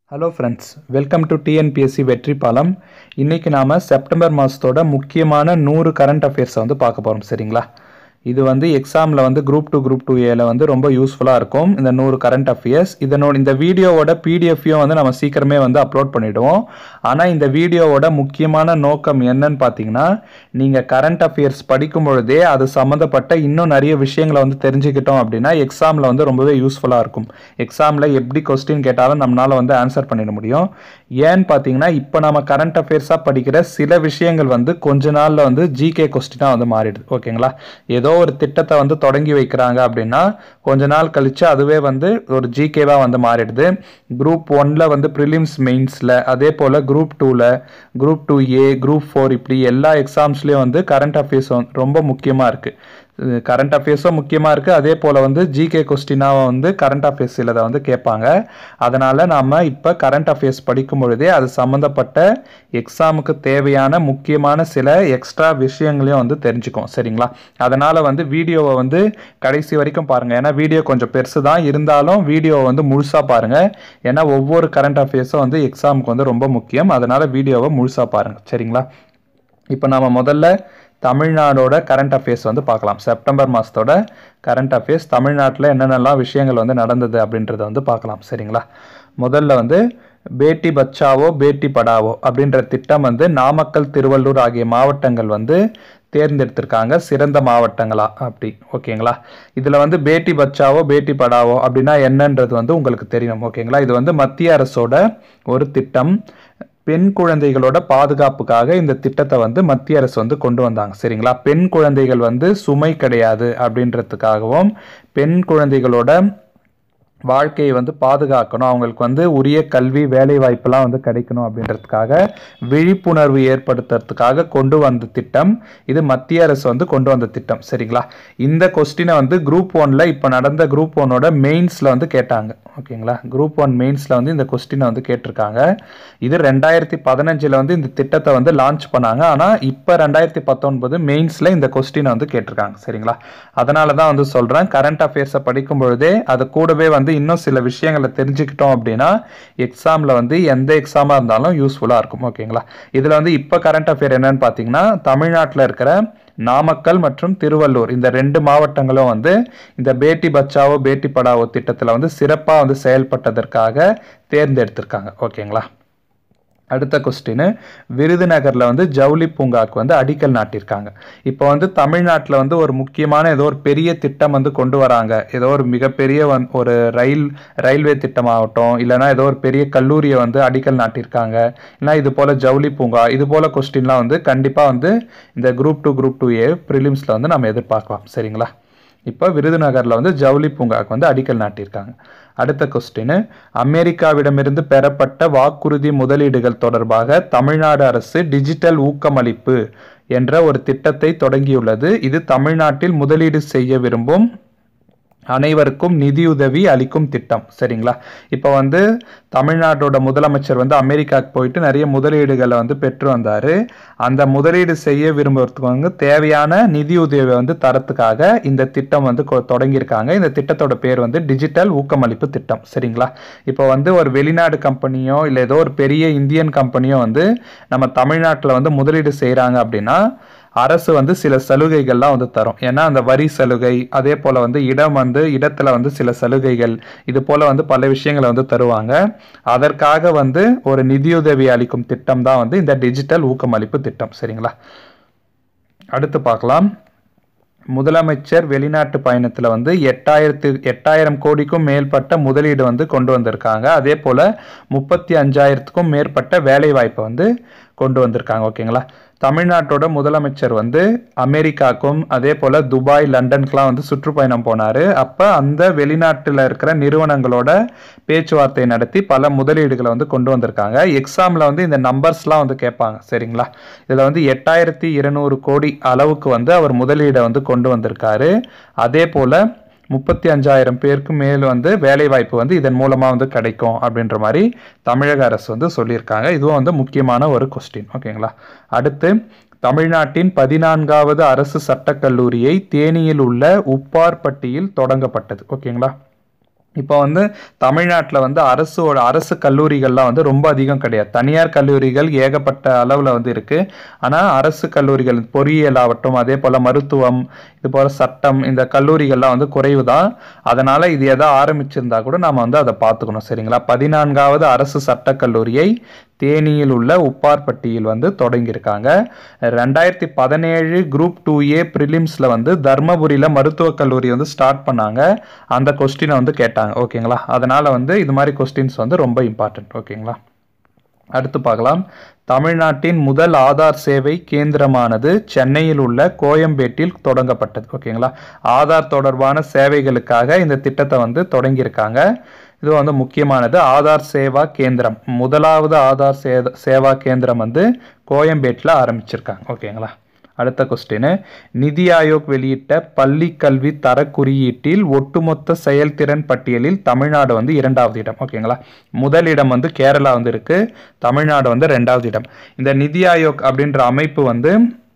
hello friends welcome to TNPSC வெற்றி பாலம் இன்றைக்கி நாம் செப்டம்பர் மாதத்தோட முக்கியமான நூறு கரண்ட் அஃபேர்ஸை வந்து பார்க்க போகிறோம் சரிங்களா இது வந்து எக்ஸாமில் வந்து குரூப் டூ குரூப் டூ ஏல வந்து ரொம்ப யூஸ்ஃபுல்லாக இருக்கும் இந்த நூறு கரண்ட் அஃபேர்ஸ் இதனோட இந்த வீடியோவோட பிடிஎஃப்யும் வந்து நம்ம சீக்கிரமே வந்து அப்லோட் பண்ணிவிடுவோம் ஆனால் இந்த வீடியோவோட முக்கியமான நோக்கம் என்னன்னு பார்த்தீங்கன்னா நீங்கள் கரண்ட் அஃபேர்ஸ் படிக்கும் பொழுதே அது சம்மந்தப்பட்ட இன்னும் நிறைய விஷயங்களை வந்து தெரிஞ்சுக்கிட்டோம் அப்படின்னா எக்ஸாமில் வந்து ரொம்பவே யூஸ்ஃபுல்லாக இருக்கும் எக்ஸாமில் எப்படி கொஸ்டின் கேட்டாலும் நம்மளால் வந்து ஆன்சர் பண்ணிட முடியும் ஏன்னு பார்த்தீங்கன்னா இப்போ நம்ம கரண்ட் அஃபேர்ஸாக படிக்கிற சில விஷயங்கள் வந்து கொஞ்ச நாளில் வந்து ஜிகே கொஸ்டினாக வந்து மாறிடுது ஓகேங்களா ஏதோ ஒரு திட்டத்தை வந்து தொடங்கி வைக்கிறாங்க அப்படின்னா கொஞ்ச நாள் கழிச்சு அதுவே வந்து ஒரு ஜிகேவாக வந்து மாறிடுது குரூப் ஒன்ல வந்து ப்ரிலிம்ஸ் மெயின்ஸில் அதே போல் குரூப் டூவில் group two A group four இப்படி எல்லா எக்ஸாம்ஸ்லேயும் வந்து கரண்ட் அஃபேர்ஸ் ரொம்ப முக்கியமாக இருக்குது கரண்ட் அஃபேர்ஸும் முக்கியமாக இருக்குது அதே போல் வந்து ஜிகே கொஸ்டினாக வந்து கரண்ட் அஃபேர்ஸ் சிலதை வந்து கேட்பாங்க அதனால் நாம் இப்போ கரண்ட் அஃபேர்ஸ் படிக்கும் பொழுதே அது சம்மந்தப்பட்ட எக்ஸாமுக்கு தேவையான முக்கியமான சில எக்ஸ்ட்ரா விஷயங்களையும் வந்து தெரிஞ்சுக்கும் சரிங்களா அதனால் வந்து வீடியோவை வந்து கடைசி வரைக்கும் பாருங்கள் ஏன்னா வீடியோ கொஞ்சம் பெருசு தான் இருந்தாலும் வீடியோவை வந்து முழுசாக பாருங்கள் ஏன்னா ஒவ்வொரு கரண்ட் அஃபேர்ஸும் வந்து எக்ஸாமுக்கு வந்து ரொம்ப முக்கியம் அதனால் வீடியோவை முழுசாக பாருங்கள் சரிங்களா இப்போ நம்ம முதல்ல தமிழ்நாடோட கரண்ட் அஃபேர்ஸ் வந்து பார்க்கலாம் செப்டம்பர் மாதத்தோட கரண்ட் அஃபேர்ஸ் தமிழ்நாட்டில் என்னென்னலாம் விஷயங்கள் வந்து நடந்தது அப்படின்றத வந்து பார்க்கலாம் சரிங்களா முதல்ல வந்து பேட்டி பச்சாவோ பேட்டி படாவோ அப்படின்ற திட்டம் வந்து நாமக்கல் திருவள்ளூர் ஆகிய மாவட்டங்கள் வந்து தேர்ந்தெடுத்திருக்காங்க சிறந்த மாவட்டங்களா அப்படி ஓகேங்களா இதில் வந்து பேட்டி பச்சாவோ பேட்டி படாவோ அப்படின்னா என்னன்றது வந்து உங்களுக்கு தெரியும் ஓகேங்களா இது வந்து மத்திய அரசோட ஒரு திட்டம் பெண் குழந்தைகளோட பாதுகாப்புக்காக இந்த திட்டத்தை வந்து மத்திய அரசு வந்து கொண்டு வந்தாங்க சரிங்களா பெண் குழந்தைகள் வந்து சுமை கிடையாது அப்படின்றதுக்காகவும் பெண் குழந்தைகளோட வாழ்க்கையை வந்து பாதுகாக்கணும் அவங்களுக்கு வந்து உரிய கல்வி வேலை வாய்ப்பெல்லாம் வந்து கிடைக்கணும் அப்படின்றதுக்காக விழிப்புணர்வு ஏற்படுத்துறதுக்காக கொண்டு வந்த திட்டம் இது மத்திய அரசு வந்து கொண்டு வந்த திட்டம் சரிங்களா இந்த கொஸ்டினை வந்து குரூப் ஒன்ல இப்போ நடந்த குரூப் ஒன்னோட மெயின்ஸில் வந்து கேட்டாங்க ஓகேங்களா குரூப் ஒன் மெயின்ஸில் வந்து இந்த கொஸ்டினை வந்து கேட்டிருக்காங்க இது ரெண்டாயிரத்தி பதினஞ்சில் வந்து இந்த திட்டத்தை வந்து லான்ச் பண்ணாங்க ஆனால் இப்போ ரெண்டாயிரத்தி பத்தொன்பது மெயின்ஸில் இந்த கொஸ்டினை வந்து கேட்டிருக்காங்க சரிங்களா அதனால தான் வந்து சொல்கிறேன் கரண்ட் அஃபேர்ஸை படிக்கும் பொழுதே அது கூடவே வந்து இன்னும் சில விஷயங்களை தெரிஞ்சுக்கிட்டோம் அப்படின்னா எக்ஸாமில் வந்து எந்த எக்ஸாமாக இருந்தாலும் யூஸ்ஃபுல்லாக இருக்கும் ஓகேங்களா இதில் வந்து இப்போ கரண்ட் அஃபேர் என்னன்னு பார்த்தீங்கன்னா தமிழ்நாட்டில் இருக்கிற நாமக்கல் மற்றும் திருவள்ளூர் இந்த ரெண்டு மாவட்டங்களும் வந்து இந்த பேட்டி பச்சாவோ பேட்டி படாவோ திட்டத்தில் வந்து சிறப்பாக வந்து செயல்பட்டதற்காக தேர்ந்தெடுத்திருக்காங்க ஓகேங்களா அடுத்த கொஸ்டின் விருதுநகரில் வந்து ஜவுளி பூங்காக்கு வந்து அடிக்கல் நாட்டியிருக்காங்க இப்போ வந்து தமிழ்நாட்டில் வந்து ஒரு முக்கியமான ஏதோ ஒரு பெரிய திட்டம் வந்து கொண்டு வராங்க ஏதோ ஒரு மிகப்பெரிய வந் ஒரு ரயில் ரயில்வே திட்டமாகட்டும் இல்லைனா ஏதோ ஒரு பெரிய கல்லூரியை வந்து அடிக்கல் நாட்டியிருக்காங்க இல்லைனா இது போல் ஜவுளி பூங்கா இது போல் கொஸ்டின்லாம் வந்து கண்டிப்பாக வந்து இந்த group two group two A ப்ரிலிம்ஸில் வந்து நம்ம எதிர்பார்க்கலாம் சரிங்களா இப்போ விருதுநகரில் வந்து ஜவுளி பூங்காவுக்கு வந்து அடிக்கல் நாட்டியிருக்காங்க அடுத்த கொஸ்டின் அமெரிக்காவிடமிருந்து பெறப்பட்ட வாக்குறுதி முதலீடுகள் தொடர்பாக தமிழ்நாடு அரசு டிஜிட்டல் ஊக்கமளிப்பு என்ற ஒரு திட்டத்தை தொடங்கியுள்ளது இது தமிழ்நாட்டில் முதலீடு செய்ய விரும்பும் அனைவருக்கும் நிதியுதவி அளிக்கும் திட்டம் சரிங்களா இப்போ வந்து தமிழ்நாட்டோட முதலமைச்சர் வந்து அமெரிக்காவுக்கு போயிட்டு நிறைய முதலீடுகளை வந்து பெற்று வந்தார் அந்த முதலீடு செய்ய விரும்புறதுக்கு வந்து தேவையான நிதியுதவி வந்து தரத்துக்காக இந்த திட்டம் வந்து தொடங்கியிருக்காங்க இந்த திட்டத்தோட பேர் வந்து டிஜிட்டல் ஊக்கமளிப்பு திட்டம் சரிங்களா இப்போ வந்து ஒரு வெளிநாடு கம்பெனியோ இல்லை ஏதோ ஒரு பெரிய இந்தியன் கம்பெனியோ வந்து நம்ம தமிழ்நாட்டில் வந்து முதலீடு செய்கிறாங்க அப்படின்னா அரசு வந்து சில சலுகைகள்லாம் வந்து தரும் ஏன்னா அந்த வரி சலுகை அதே போல் வந்து இடம் வந்து இடத்துல வந்து சில சலுகைகள் இது போல் வந்து பல விஷயங்களை வந்து தருவாங்க அதற்காக வந்து ஒரு நிதியுதவி அளிக்கும் திட்டம் தான் வந்து இந்த டிஜிட்டல் ஊக்கமளிப்பு திட்டம் சரிங்களா அடுத்து பார்க்கலாம் முதலமைச்சர் வெளிநாட்டு பயணத்தில் வந்து எட்டாயிரத்து எட்டாயிரம் கோடிக்கும் மேற்பட்ட முதலீடு வந்து கொண்டு வந்திருக்காங்க அதே போல் முப்பத்தி அஞ்சாயிரத்துக்கும் மேற்பட்ட வேலை வாய்ப்பை வந்து கொண்டு வந்திருக்காங்க ஓகேங்களா தமிழ்நாட்டோட முதலமைச்சர் வந்து அமெரிக்காவுக்கும் அதே போல் துபாய் லண்டனுக்குலாம் வந்து சுற்றுப்பயணம் போனார் அப்போ அந்த வெளிநாட்டில் இருக்கிற நிறுவனங்களோட பேச்சுவார்த்தை நடத்தி பல முதலீடுகளை வந்து கொண்டு வந்திருக்காங்க எக்ஸாமில் வந்து இந்த நம்பர்ஸ்லாம் வந்து கேட்பாங்க சரிங்களா இதில் வந்து எட்டாயிரத்தி இருநூறு கோடி அளவுக்கு வந்து அவர் முதலீடை வந்து கொண்டு வந்திருக்காரு அதே போல் முப்பத்தி அஞ்சாயிரம் பேருக்கு மேல் வந்து வேலை வாய்ப்பு வந்து இதன் மூலமாக வந்து கிடைக்கும் அப்படின்ற மாதிரி தமிழக அரசு வந்து சொல்லியிருக்காங்க இதுவும் வந்து முக்கியமான ஒரு கொஸ்டின் ஓகேங்களா அடுத்து தமிழ்நாட்டின் பதினான்காவது அரசு சட்டக்கல்லூரியை தேனியில் உள்ள உப்பார்பட்டியில் தொடங்கப்பட்டது ஓகேங்களா இப்போ வந்து தமிழ்நாட்டில் வந்து அரசோட அரசு கல்லூரிகள்லாம் வந்து ரொம்ப அதிகம் கிடையாது தனியார் கல்லூரிகள் ஏகப்பட்ட அளவில் வந்து இருக்குது ஆனால் அரசு கல்லூரிகள் பொறியியல் ஆகட்டும் அதே போல் மருத்துவம் இது போல் சட்டம் இந்த கல்லூரிகள்லாம் வந்து குறைவு தான் அதனால் இது எதா ஆரம்பிச்சிருந்தா கூட நாம் வந்து அதை பார்த்துக்கணும் சரிங்களா பதினான்காவது அரசு சட்டக் கல்லூரியை தேனியில் உள்ள உப்பார்பட்டியில் வந்து தொடங்கியிருக்காங்க ரெண்டாயிரத்தி பதினேழு குரூப் டூ ஏ ப்ரிலிம்ஸில் வந்து தர்மபுரியில் மருத்துவக் கல்லூரி வந்து ஸ்டார்ட் பண்ணாங்க அந்த கொஸ்டினை வந்து கேட்டாங்க ஓகேங்களா அதனால் வந்து இது மாதிரி கொஸ்டின்ஸ் வந்து ரொம்ப இம்பார்ட்டன்ட் ஓகேங்களா அடுத்து பார்க்கலாம் தமிழ்நாட்டின் முதல் ஆதார் சேவை கேந்திரமானது சென்னையில் உள்ள கோயம்பேட்டில் தொடங்கப்பட்டது ஓகேங்களா ஆதார் தொடர்பான சேவைகளுக்காக இந்த திட்டத்தை வந்து தொடங்கியிருக்காங்க இது வந்து முக்கியமானது ஆதார் சேவா கேந்திரம் முதலாவது ஆதார் சே சேவா கேந்திரம் வந்து கோயம்பேட்டில் ஆரம்பிச்சிருக்காங்க ஓகேங்களா அடுத்த கொஸ்டின் நிதி ஆயோக் வெளியிட்ட பள்ளி கல்வி தர குறியீட்டில் ஒட்டுமொத்த செயல்திறன் பட்டியலில் தமிழ்நாடு வந்து இரண்டாவது இடம் ஓகேங்களா முதல் இடம் வந்து கேரளா வந்து இருக்கு தமிழ்நாடு வந்து ரெண்டாவது இடம் இந்த நிதி ஆயோக் அப்படின்ற அமைப்பு வந்து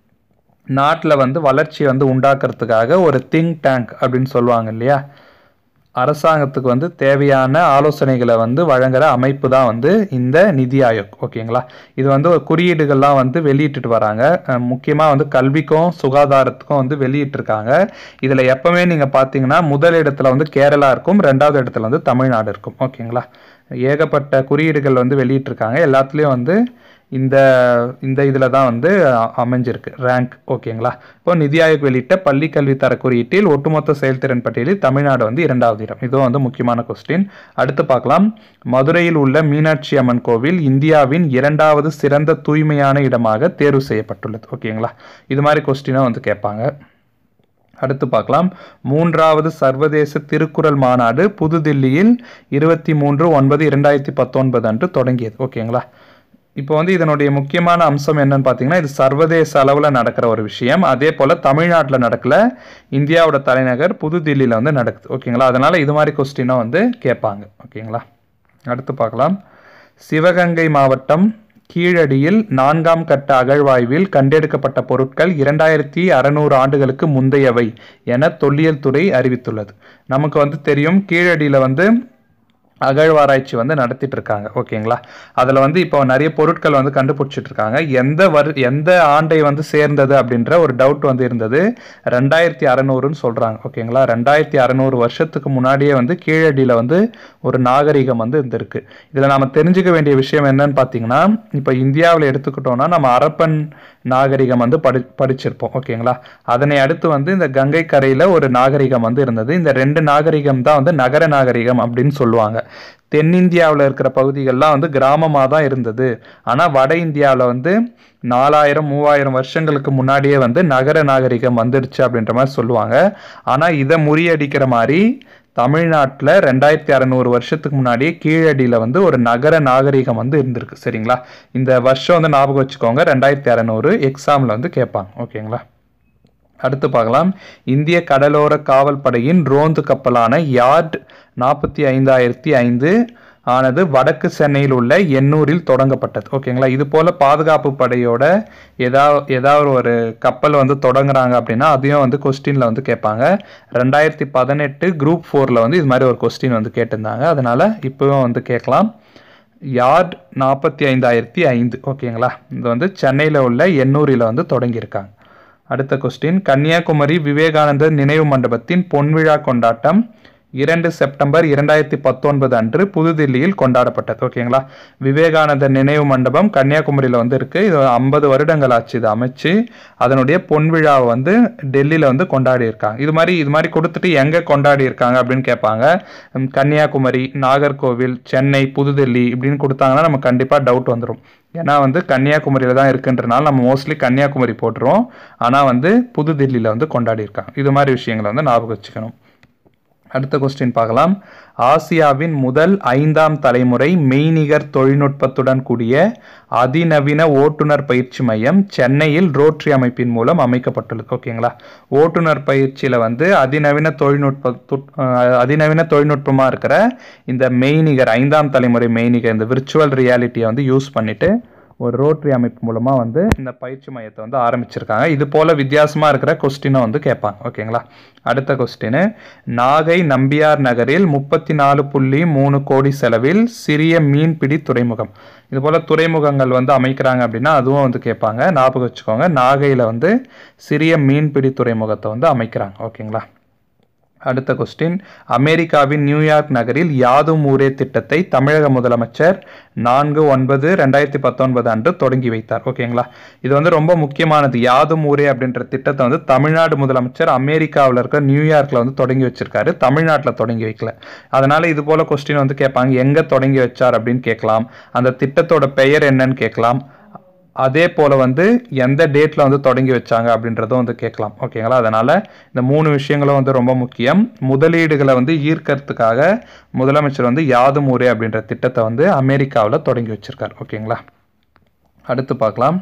நாட்டில் வந்து வளர்ச்சியை வந்து உண்டாக்குறதுக்காக ஒரு திங்க் டேங்க் அப்படின்னு சொல்லுவாங்க இல்லையா அரசாங்கத்துக்கு வந்து தேவையான ஆலோசனைகளை வந்து வழங்குற அமைப்பு தான் வந்து இந்த நிதி ஆயோக் ஓகேங்களா இது வந்து ஒரு குறியீடுகள்லாம் வந்து வெளியிட்டுட்டு வராங்க முக்கியமாக வந்து கல்விக்கும் சுகாதாரத்துக்கும் வந்து வெளியிட்டிருக்காங்க இதில் எப்பவுமே நீங்கள் பார்த்தீங்கன்னா முதல் இடத்துல வந்து கேரளா இருக்கும் ரெண்டாவது இடத்துல வந்து தமிழ்நாடு இருக்கும் ஓகேங்களா ஏகப்பட்ட குறியீடுகள் வந்து வெளியிட்டிருக்காங்க எல்லாத்துலேயும் வந்து இந்த இந்த இதில் தான் வந்து அ- அமைஞ்சிருக்கு ரேங்க் ஓகேங்களா இப்போ நிதி ஆயோக் வெளியிட்ட பள்ளி கல்வி தர குறியீட்டில் ஒட்டுமொத்த செயல்திறன் பட்டியலில் தமிழ்நாடு வந்து இரண்டாவது இடம் இதுவும் வந்து முக்கியமான கொஸ்டின் அடுத்து பார்க்கலாம் மதுரையில் உள்ள மீனாட்சி அம்மன் கோவில் இந்தியாவின் இரண்டாவது சிறந்த தூய்மையான இடமாக தேர்வு செய்யப்பட்டுள்ளது ஓகேங்களா இது மாதிரி கொஸ்டினும் வந்து கேட்பாங்க அடுத்து பார்க்கலாம் மூன்றாவது சர்வதேச திருக்குறள் மாநாடு புதுதில்லியில் இருபத்தி மூன்று ஒன்பது இரண்டாயிரத்தி பத்தொன்பது அன்று தொடங்கியது ஓகேங்களா இப்போ வந்து இதனுடைய முக்கியமான அம்சம் என்னன்னு பார்த்தீங்கன்னா இது சர்வதேச அளவில் நடக்கிற ஒரு விஷயம் அதே போல் தமிழ்நாட்டில் நடக்கல இந்தியாவோட தலைநகர் புதுதில்லியில் வந்து நடக்குது ஓகேங்களா அதனால் இது மாதிரி கொஸ்டினும் வந்து கேட்பாங்க ஓகேங்களா அடுத்து பார்க்கலாம் சிவகங்கை மாவட்டம் கீழடியில் நான்காம் கட்ட அகழ்வாய்வில் கண்டெடுக்கப்பட்ட பொருட்கள் இரண்டாயிரத்தி அறநூறு ஆண்டுகளுக்கு முந்தையவை என தொல்லியல் துறை அறிவித்துள்ளது நமக்கு வந்து தெரியும் கீழடியில் வந்து அகழ்வாராய்ச்சி வந்து நடத்திட்டு இருக்காங்க ஓகேங்களா அதில் வந்து இப்போ நிறைய பொருட்கள் வந்து கண்டுபிடிச்சிட்டு இருக்காங்க எந்த வரு எந்த ஆண்டை வந்து சேர்ந்தது அப்படின்ற ஒரு டவுட் வந்து இருந்தது ரெண்டாயிரத்தி அறநூறுன்னு சொல்கிறாங்க ஓகேங்களா ரெண்டாயிரத்தி அறநூறு வருஷத்துக்கு முன்னாடியே வந்து கீழடியில் வந்து ஒரு நாகரிகம் வந்து இருந்திருக்கு இதில் நாம தெரிஞ்சுக்க வேண்டிய விஷயம் என்னன்னு பார்த்தீங்கன்னா இப்போ இந்தியாவில் எடுத்துக்கிட்டோம்னா நம்ம அரப்பன் நாகரிகம் வந்து படி படிச்சிருப்போம் ஓகேங்களா அதனை அடுத்து வந்து இந்த கங்கை கரையில் ஒரு நாகரிகம் வந்து இருந்தது இந்த ரெண்டு நாகரிகம் தான் வந்து நகர நாகரிகம் அப்படின்னு சொல்லுவாங்க தென்னிந்தியாவில் இருக்கிற பகுதிகள்லாம் வந்து கிராமமாக தான் இருந்தது ஆனால் வட இந்தியாவில் வந்து நாலாயிரம் மூவாயிரம் வருஷங்களுக்கு முன்னாடியே வந்து நகர நாகரிகம் வந்துடுச்சு அப்படின்ற மாதிரி சொல்லுவாங்க ஆனால் இதை முறியடிக்கிற மாதிரி தமிழ்நாட்டில் ரெண்டாயிரத்தி அறநூறு வருஷத்துக்கு முன்னாடியே கீழடியில் வந்து ஒரு நகர நாகரிகம் வந்து இருந்திருக்கு சரிங்களா இந்த வருஷம் வந்து ஞாபகம் வச்சுக்கோங்க ரெண்டாயிரத்தி அறநூறு எக்ஸாமில் வந்து கேட்பாங்க ஓகேங்களா அடுத்து பார்க்கலாம் இந்திய கடலோர காவல் படையின் ரோந்து கப்பலான யார்ட் நாற்பத்தி ஐந்தாயிரத்தி ஐந்து ஆனது வடக்கு சென்னையில் உள்ள எண்ணூரில் தொடங்கப்பட்டது ஓகேங்களா இது போல பாதுகாப்பு படையோட ஏதாவது ஏதாவது ஒரு கப்பல் வந்து தொடங்குறாங்க அப்படின்னா அதையும் வந்து கொஸ்டினில் வந்து கேட்பாங்க ரெண்டாயிரத்தி பதினெட்டு குரூப் ஃபோரில் வந்து இது மாதிரி ஒரு கொஸ்டின் வந்து கேட்டிருந்தாங்க அதனால இப்போவும் வந்து கேட்கலாம் யார்ட் நாற்பத்தி ஐந்தாயிரத்தி ஐந்து ஓகேங்களா இது வந்து சென்னையில் உள்ள எண்ணூரில் வந்து தொடங்கியிருக்காங்க அடுத்த கொஸ்டின் கன்னியாகுமரி விவேகானந்தர் நினைவு மண்டபத்தின் பொன்விழா கொண்டாட்டம் இரண்டு செப்டம்பர் இரண்டாயிரத்தி பத்தொன்பது அன்று புதுதில்லியில் கொண்டாடப்பட்டது ஓகேங்களா விவேகானந்தர் நினைவு மண்டபம் கன்னியாகுமரியில் வந்து இருக்கு இது ஐம்பது வருடங்கள் ஆச்சு இது அமைச்சு அதனுடைய பொன்விழாவை வந்து டெல்லியில் வந்து கொண்டாடி இருக்காங்க இது மாதிரி இது மாதிரி கொடுத்துட்டு எங்கே கொண்டாடி இருக்காங்க அப்படின்னு கேட்பாங்க உம், கன்னியாகுமரி நாகர்கோவில் சென்னை புதுதில்லி இப்படின்னு கொடுத்தாங்கன்னா நமக்கு கண்டிப்பாக டவுட் வந்துடும் ஏன்னா வந்து கன்னியாகுமரியில் தான் இருக்குன்றனால நம்ம மோஸ்ட்லி கன்னியாகுமரி போட்டுருவோம் ஆனால் வந்து புதுதில்லியில் வந்து கொண்டாடி இருக்காங்க இது மாதிரி விஷயங்களை வந்து ஞாபகம் வச்சுக்கணும் அடுத்த கொஸ்டின் பார்க்கலாம் ஆசியாவின் முதல் ஐந்தாம் தலைமுறை மெய்நிகர் தொழில்நுட்பத்துடன் கூடிய அதிநவீன ஓட்டுநர் பயிற்சி மையம் சென்னையில் ரோட்டரி அமைப்பின் மூலம் அமைக்கப்பட்டுள்ளது ஓகேங்களா ஓட்டுநர் பயிற்சியில் வந்து அதிநவீன தொழில்நுட்ப துட்- அஹ் அதிநவீன தொழில்நுட்பமாக இருக்கிற இந்த மெய்நிகர் ஐந்தாம் தலைமுறை மெய்நிகர் இந்த விர்ச்சுவல் ரியாலிட்டியை வந்து யூஸ் பண்ணிட்டு ஒரு ரோட்டரி அமைப்பு மூலமாக வந்து இந்த பயிற்சி மையத்தை வந்து ஆரம்பிச்சிருக்காங்க இது போல் வித்தியாசமாக இருக்கிற கொஸ்டினை வந்து கேட்பாங்க ஓகேங்களா அடுத்த கொஸ்டின் நாகை நம்பியார் நகரில் முப்பத்தி நாலு புள்ளி மூணு கோடி செலவில் சிறிய மீன்பிடி துறைமுகம் இது போல் துறைமுகங்கள் வந்து அமைக்கிறாங்க அப்படின்னா அதுவும் வந்து கேட்பாங்க ஞாபகம் வச்சுக்கோங்க நாகையில் வந்து சிறிய மீன்பிடி துறைமுகத்தை வந்து அமைக்கிறாங்க ஓகேங்களா அடுத்த கொஸ்டின் அமெரிக்காவின் நியூயார்க் நகரில் யாதும் ஊரே திட்டத்தை தமிழக முதலமைச்சர் நான்கு ஒன்பது ரெண்டாயிரத்தி பத்தொன்பது அன்று தொடங்கி வைத்தார் ஓகேங்களா இது வந்து ரொம்ப முக்கியமானது யாதும் ஊரே அப்படின்ற திட்டத்தை வந்து தமிழ்நாடு முதலமைச்சர் அமெரிக்காவில் இருக்க நியூயார்க்கில் வந்து தொடங்கி வச்சிருக்காரு தமிழ்நாட்டில் தொடங்கி வைக்கல அதனால இது போல கொஸ்டின் வந்து கேட்பாங்க எங்கே தொடங்கி வச்சார் அப்படின்னு கேட்கலாம் அந்த திட்டத்தோட பெயர் என்னன்னு கேட்கலாம் அதே போல் வந்து எந்த டேட்டில் வந்து தொடங்கி வச்சாங்க அப்படின்றதும் வந்து கேட்கலாம் ஓகேங்களா அதனால் இந்த மூணு விஷயங்களும் வந்து ரொம்ப முக்கியம் முதலீடுகளை வந்து ஈர்க்கறதுக்காக முதலமைச்சர் வந்து யாதும் ஊரே அப்படின்ற திட்டத்தை வந்து அமெரிக்காவில் தொடங்கி வச்சிருக்கார் ஓகேங்களா அடுத்து பார்க்கலாம்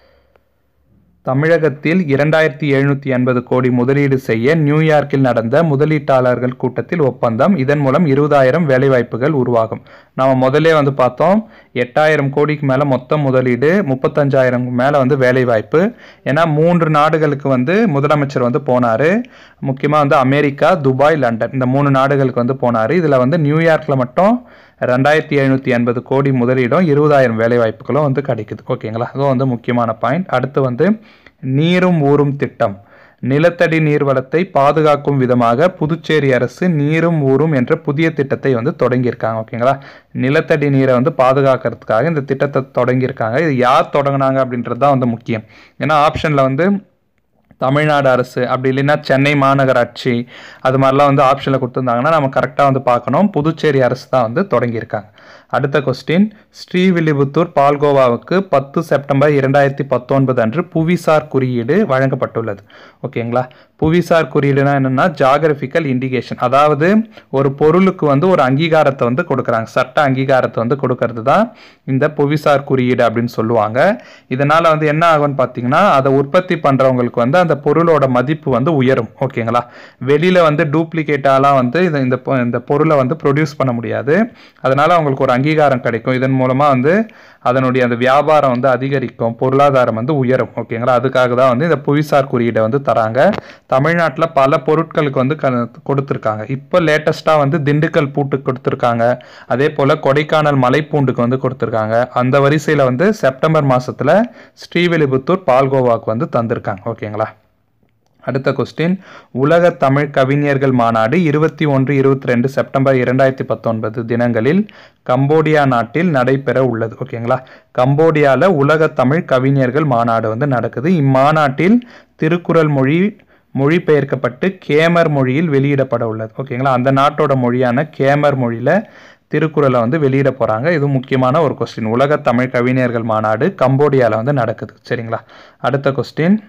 தமிழகத்தில் இரண்டாயிரத்தி எழுநூற்றி எண்பது கோடி முதலீடு செய்ய நியூயார்க்கில் நடந்த முதலீட்டாளர்கள் கூட்டத்தில் ஒப்பந்தம் இதன் மூலம் இருபதாயிரம் வேலைவாய்ப்புகள் உருவாகும் நம்ம முதல்ல வந்து பார்த்தோம் எட்டாயிரம் கோடிக்கு மேலே மொத்த முதலீடு முப்பத்தஞ்சாயிரம் மேலே வந்து வேலைவாய்ப்பு ஏன்னா மூன்று நாடுகளுக்கு வந்து முதலமைச்சர் வந்து போனார் முக்கியமாக வந்து அமெரிக்கா துபாய் லண்டன் இந்த மூணு நாடுகளுக்கு வந்து போனார் இதில் வந்து நியூயார்க்கில் மட்டும் ரெண்டாயிரத்தி எழுநூற்றி எண்பது கோடி முதலீடும் இருபதாயிரம் வேலைவாய்ப்புகளும் வந்து கிடைக்குது ஓகேங்களா அதுவும் வந்து முக்கியமான பாயிண்ட் அடுத்து வந்து நீரும் ஊரும் திட்டம் நிலத்தடி நீர்வளத்தை பாதுகாக்கும் விதமாக புதுச்சேரி அரசு நீரும் ஊரும் என்ற புதிய திட்டத்தை வந்து தொடங்கியிருக்காங்க ஓகேங்களா நிலத்தடி நீரை வந்து பாதுகாக்கிறதுக்காக இந்த திட்டத்தை தொடங்கியிருக்காங்க இது யார் தொடங்கினாங்க அப்படின்றது தான் வந்து முக்கியம் ஏன்னா ஆப்ஷனில் வந்து தமிழ்நாடு அரசு அப்படி இல்லைன்னா சென்னை மாநகராட்சி அது மாதிரிலாம் வந்து ஆப்ஷனில் கொடுத்துருந்தாங்கன்னா நம்ம கரெக்டாக வந்து பார்க்கணும் புதுச்சேரி அரசு தான் வந்து தொடங்கியிருக்காங்க அடுத்த கொஸ்டின் ஸ்ரீவில்லிபுத்தூர் பால்கோவாவுக்கு பத்து செப்டம்பர் இரண்டாயிரத்தி பத்தொன்பது அன்று புவிசார் குறியீடு வழங்கப்பட்டுள்ளது ஓகேங்களா புவிசார் குறியீடுனா என்னென்னா ஜாகிரபிக்கல் இண்டிகேஷன் அதாவது ஒரு பொருளுக்கு வந்து ஒரு அங்கீகாரத்தை வந்து கொடுக்குறாங்க சட்ட அங்கீகாரத்தை வந்து கொடுக்கறது தான் இந்த புவிசார் குறியீடு அப்படின்னு சொல்லுவாங்க இதனால் வந்து என்ன ஆகும்னு பார்த்தீங்கன்னா அதை உற்பத்தி பண்ணுறவங்களுக்கு வந்து அந்த பொருளோட மதிப்பு வந்து உயரும் ஓகேங்களா வெளியில் வந்து டூப்ளிகேட்டாலாம் வந்து இந்த இந்த பொ- இந்த பொருளை வந்து ப்ரொடியூஸ் பண்ண முடியாது அதனால் அவங்களுக்கு ஒரு அங்கீகாரம் கிடைக்கும் இதன் மூலமாக வந்து அதனுடைய அந்த வியாபாரம் வந்து அதிகரிக்கும் பொருளாதாரம் வந்து உயரும் ஓகேங்களா அதுக்காக தான் வந்து இந்த புவிசார் குறியீடை வந்து தராங்க தமிழ்நாட்டில் பல பொருட்களுக்கு வந்து க கொடுத்துருக்காங்க இப்போ லேட்டஸ்ட்டாக வந்து திண்டுக்கல் பூட்டுக்கு கொடுத்துருக்காங்க அதே போல் கொடைக்கானல் மலைப்பூண்டுக்கு வந்து கொடுத்துருக்காங்க அந்த வரிசையில் வந்து செப்டம்பர் மாதத்தில் ஸ்ரீவில்லிபுத்தூர் பால்கோவாக்கு வந்து தந்திருக்காங்க ஓகேங்களா அடுத்த கொஸ்டின் உலக தமிழ் கவிஞர்கள் மாநாடு இருபத்தி ஒன்று இருபத்தி ரெண்டு செப்டம்பர் இரண்டாயிரத்தி பத்தொன்பது தினங்களில் கம்போடியா நாட்டில் நடைபெற உள்ளது ஓகேங்களா கம்போடியாவில் உலக தமிழ் கவிஞர்கள் மாநாடு வந்து நடக்குது இம்மாநாட்டில் திருக்குறள் மொழி மொழிபெயர்க்கப்பட்டு கேமர் மொழியில் வெளியிடப்பட உள்ளது ஓகேங்களா அந்த நாட்டோட மொழியான கேமர் மொழியில் திருக்குறளை வந்து வெளியிட போகிறாங்க இது முக்கியமான ஒரு கொஸ்டின் உலக தமிழ் கவிஞர்கள் மாநாடு கம்போடியாவில் வந்து நடக்குது சரிங்களா அடுத்த கொஸ்டின்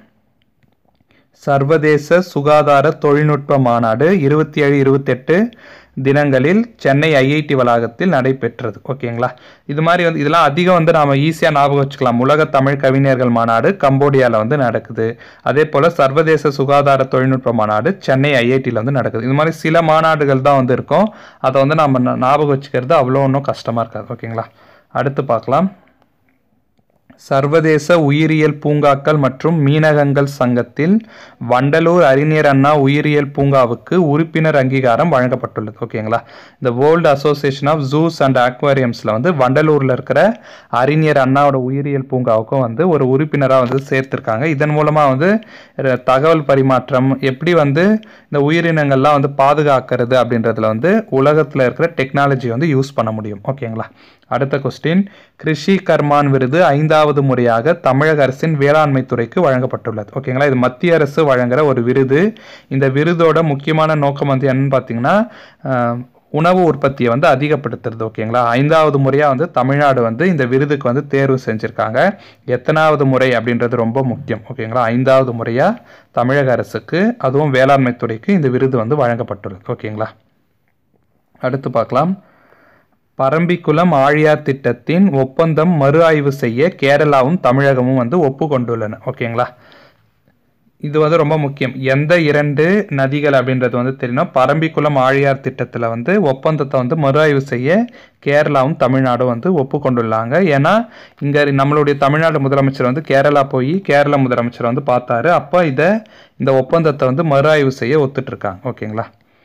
சர்வதேச சுகாதார தொழில்நுட்ப மாநாடு இருபத்தி ஏழு இருபத்தெட்டு தினங்களில் சென்னை ஐஐடி வளாகத்தில் நடைபெற்றது ஓகேங்களா இது மாதிரி வந்து இதெல்லாம் அதிகம் வந்து நாம ஈஸியாக ஞாபகம் வச்சுக்கலாம் உலக தமிழ் கவிஞர்கள் மாநாடு கம்போடியாவில் வந்து நடக்குது அதே போல் சர்வதேச சுகாதார தொழில்நுட்ப மாநாடு சென்னை ஐஐடியில் வந்து நடக்குது இது மாதிரி சில மாநாடுகள் தான் வந்து இருக்கும் அதை வந்து நம்ம ஞா- ஞாபகம் வச்சுக்கிறது அவ்வளோ ஒன்றும் கஷ்டமாக இருக்காது ஓகேங்களா அடுத்து பார்க்கலாம் சர்வதேச உயிரியல் பூங்காக்கள் மற்றும் மீனகங்கள் சங்கத்தில் வண்டலூர் அறிஞர் அண்ணா உயிரியல் பூங்காவுக்கு உறுப்பினர் அங்கீகாரம் வழங்கப்பட்டுள்ளது ஓகேங்களா இந்த world association of zoos and அக்வாரியம்ஸில் வந்து வண்டலூரில் இருக்கிற அறிஞர் அண்ணாவோட உயிரியல் பூங்காவுக்கும் வந்து ஒரு உறுப்பினராக வந்து சேர்த்திருக்காங்க இதன் மூலமாக வந்து ர- தகவல் பரிமாற்றம் எப்படி வந்து இந்த உயிரினங்கள்லாம் வந்து பாதுகாக்கிறது அப்படின்றதுல வந்து உலகத்தில் இருக்கிற டெக்னாலஜி வந்து யூஸ் பண்ண முடியும் ஓகேங்களா அடுத்த கொஸ்டின் கிருஷி கர்மான் விருது ஐந்தாவது முறையாக தமிழக அரசின் வேளாண்மை துறைக்கு வழங்கப்பட்டுள்ளது ஓகேங்களா இது மத்திய அரசு வழங்குற ஒரு விருது இந்த விருதோட முக்கியமான நோக்கம் வந்து என்னன்னு பார்த்தீங்கன்னா அஹ், உணவு உற்பத்தியை வந்து அதிகப்படுத்துறது ஓகேங்களா ஐந்தாவது முறையாக வந்து தமிழ்நாடு வந்து இந்த விருதுக்கு வந்து தேர்வு செஞ்சுருக்காங்க எத்தனாவது முறை அப்படின்றது ரொம்ப முக்கியம் ஓகேங்களா ஐந்தாவது முறையாக தமிழக அரசுக்கு அதுவும் வேளாண்மை துறைக்கு இந்த விருது வந்து வழங்கப்பட்டுள்ளது ஓகேங்களா அடுத்து பார்க்கலாம் பரம்பிக்குளம் ஆழியார் திட்டத்தின் ஒப்பந்தம் மறு ஆய்வு செய்ய கேரளாவும் தமிழகமும் வந்து ஒப்புக்கொண்டுள்ளன ஓகேங்களா இது வந்து ரொம்ப முக்கியம் எந்த இரண்டு நதிகள் அப்படின்றது வந்து தெரியணும் பரம்பிக்குளம் ஆழியார் திட்டத்தில் வந்து ஒப்பந்தத்தை வந்து மறு ஆய்வு செய்ய கேரளாவும் தமிழ்நாடும் வந்து ஒப்புக்கொண்டுள்ளாங்க ஏன்னா இங்கே நம்மளுடைய தமிழ்நாடு முதலமைச்சர் வந்து கேரளா போய் கேரள முதலமைச்சர் வந்து பார்த்தாரு அப்போ இதை இந்த ஒப்பந்தத்தை வந்து மறு ஆய்வு செய்ய ஒத்துட்ருக்காங்க ஓகேங்களா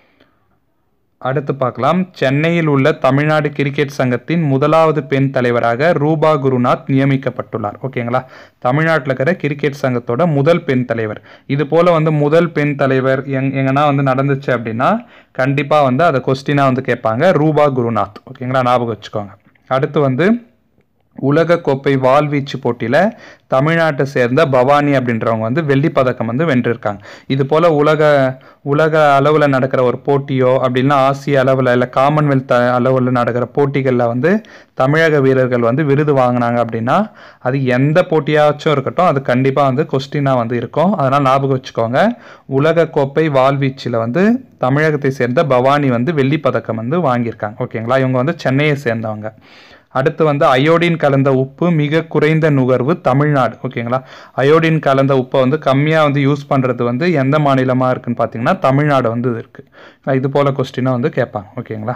அடுத்து பார்க்கலாம் சென்னையில் உள்ள தமிழ்நாடு கிரிக்கெட் சங்கத்தின் முதலாவது பெண் தலைவராக ரூபா குருநாத் நியமிக்கப்பட்டுள்ளார் ஓகேங்களா தமிழ்நாட்டில் இருக்கிற கிரிக்கெட் சங்கத்தோட முதல் பெண் தலைவர் இது போல் வந்து முதல் பெண் தலைவர் எங் எங்கன்னா வந்து நடந்துச்சு அப்படின்னா கண்டிப்பாக வந்து அதை கொஸ்டினாக வந்து கேட்பாங்க ரூபா குருநாத் ஓகேங்களா ஞாபகம் வச்சுக்கோங்க அடுத்து வந்து உலகக்கோப்பை வாள்வீச்சு போட்டியில் தமிழ்நாட்டை சேர்ந்த பவானி அப்படின்றவங்க வந்து வெள்ளிப் பதக்கம் வந்து வென்றிருக்காங்க இது போல் உலக உலக அளவில் நடக்கிற ஒரு போட்டியோ அப்படின்னா ஆசிய அளவில் இல்லை காமன்வெல்த் அளவில் நடக்கிற போட்டிகளில் வந்து தமிழக வீரர்கள் வந்து விருது வாங்கினாங்க அப்படின்னா அது எந்த போட்டியாச்சும் இருக்கட்டும் அது கண்டிப்பாக வந்து கொஸ்டினாக வந்து இருக்கும் அதனால் ஞாபகம் வச்சுக்கோங்க உலகக்கோப்பை வாள்வீச்சில் வந்து தமிழகத்தை சேர்ந்த பவானி வந்து வெள்ளிப் பதக்கம் வந்து வாங்கியிருக்காங்க ஓகேங்களா இவங்க வந்து சென்னையை சேர்ந்தவங்க அடுத்து வந்து அயோடின் கலந்த உப்பு மிக குறைந்த நுகர்வு தமிழ்நாடு ஓகேங்களா அயோடின் கலந்த உப்பை வந்து கம்மியாக வந்து யூஸ் பண்ணுறது வந்து எந்த மாநிலமாக இருக்குன்னு பார்த்தீங்கன்னா தமிழ்நாடு வந்து இருக்குது இது போல் கொஸ்டினாக வந்து கேட்பாங்க ஓகேங்களா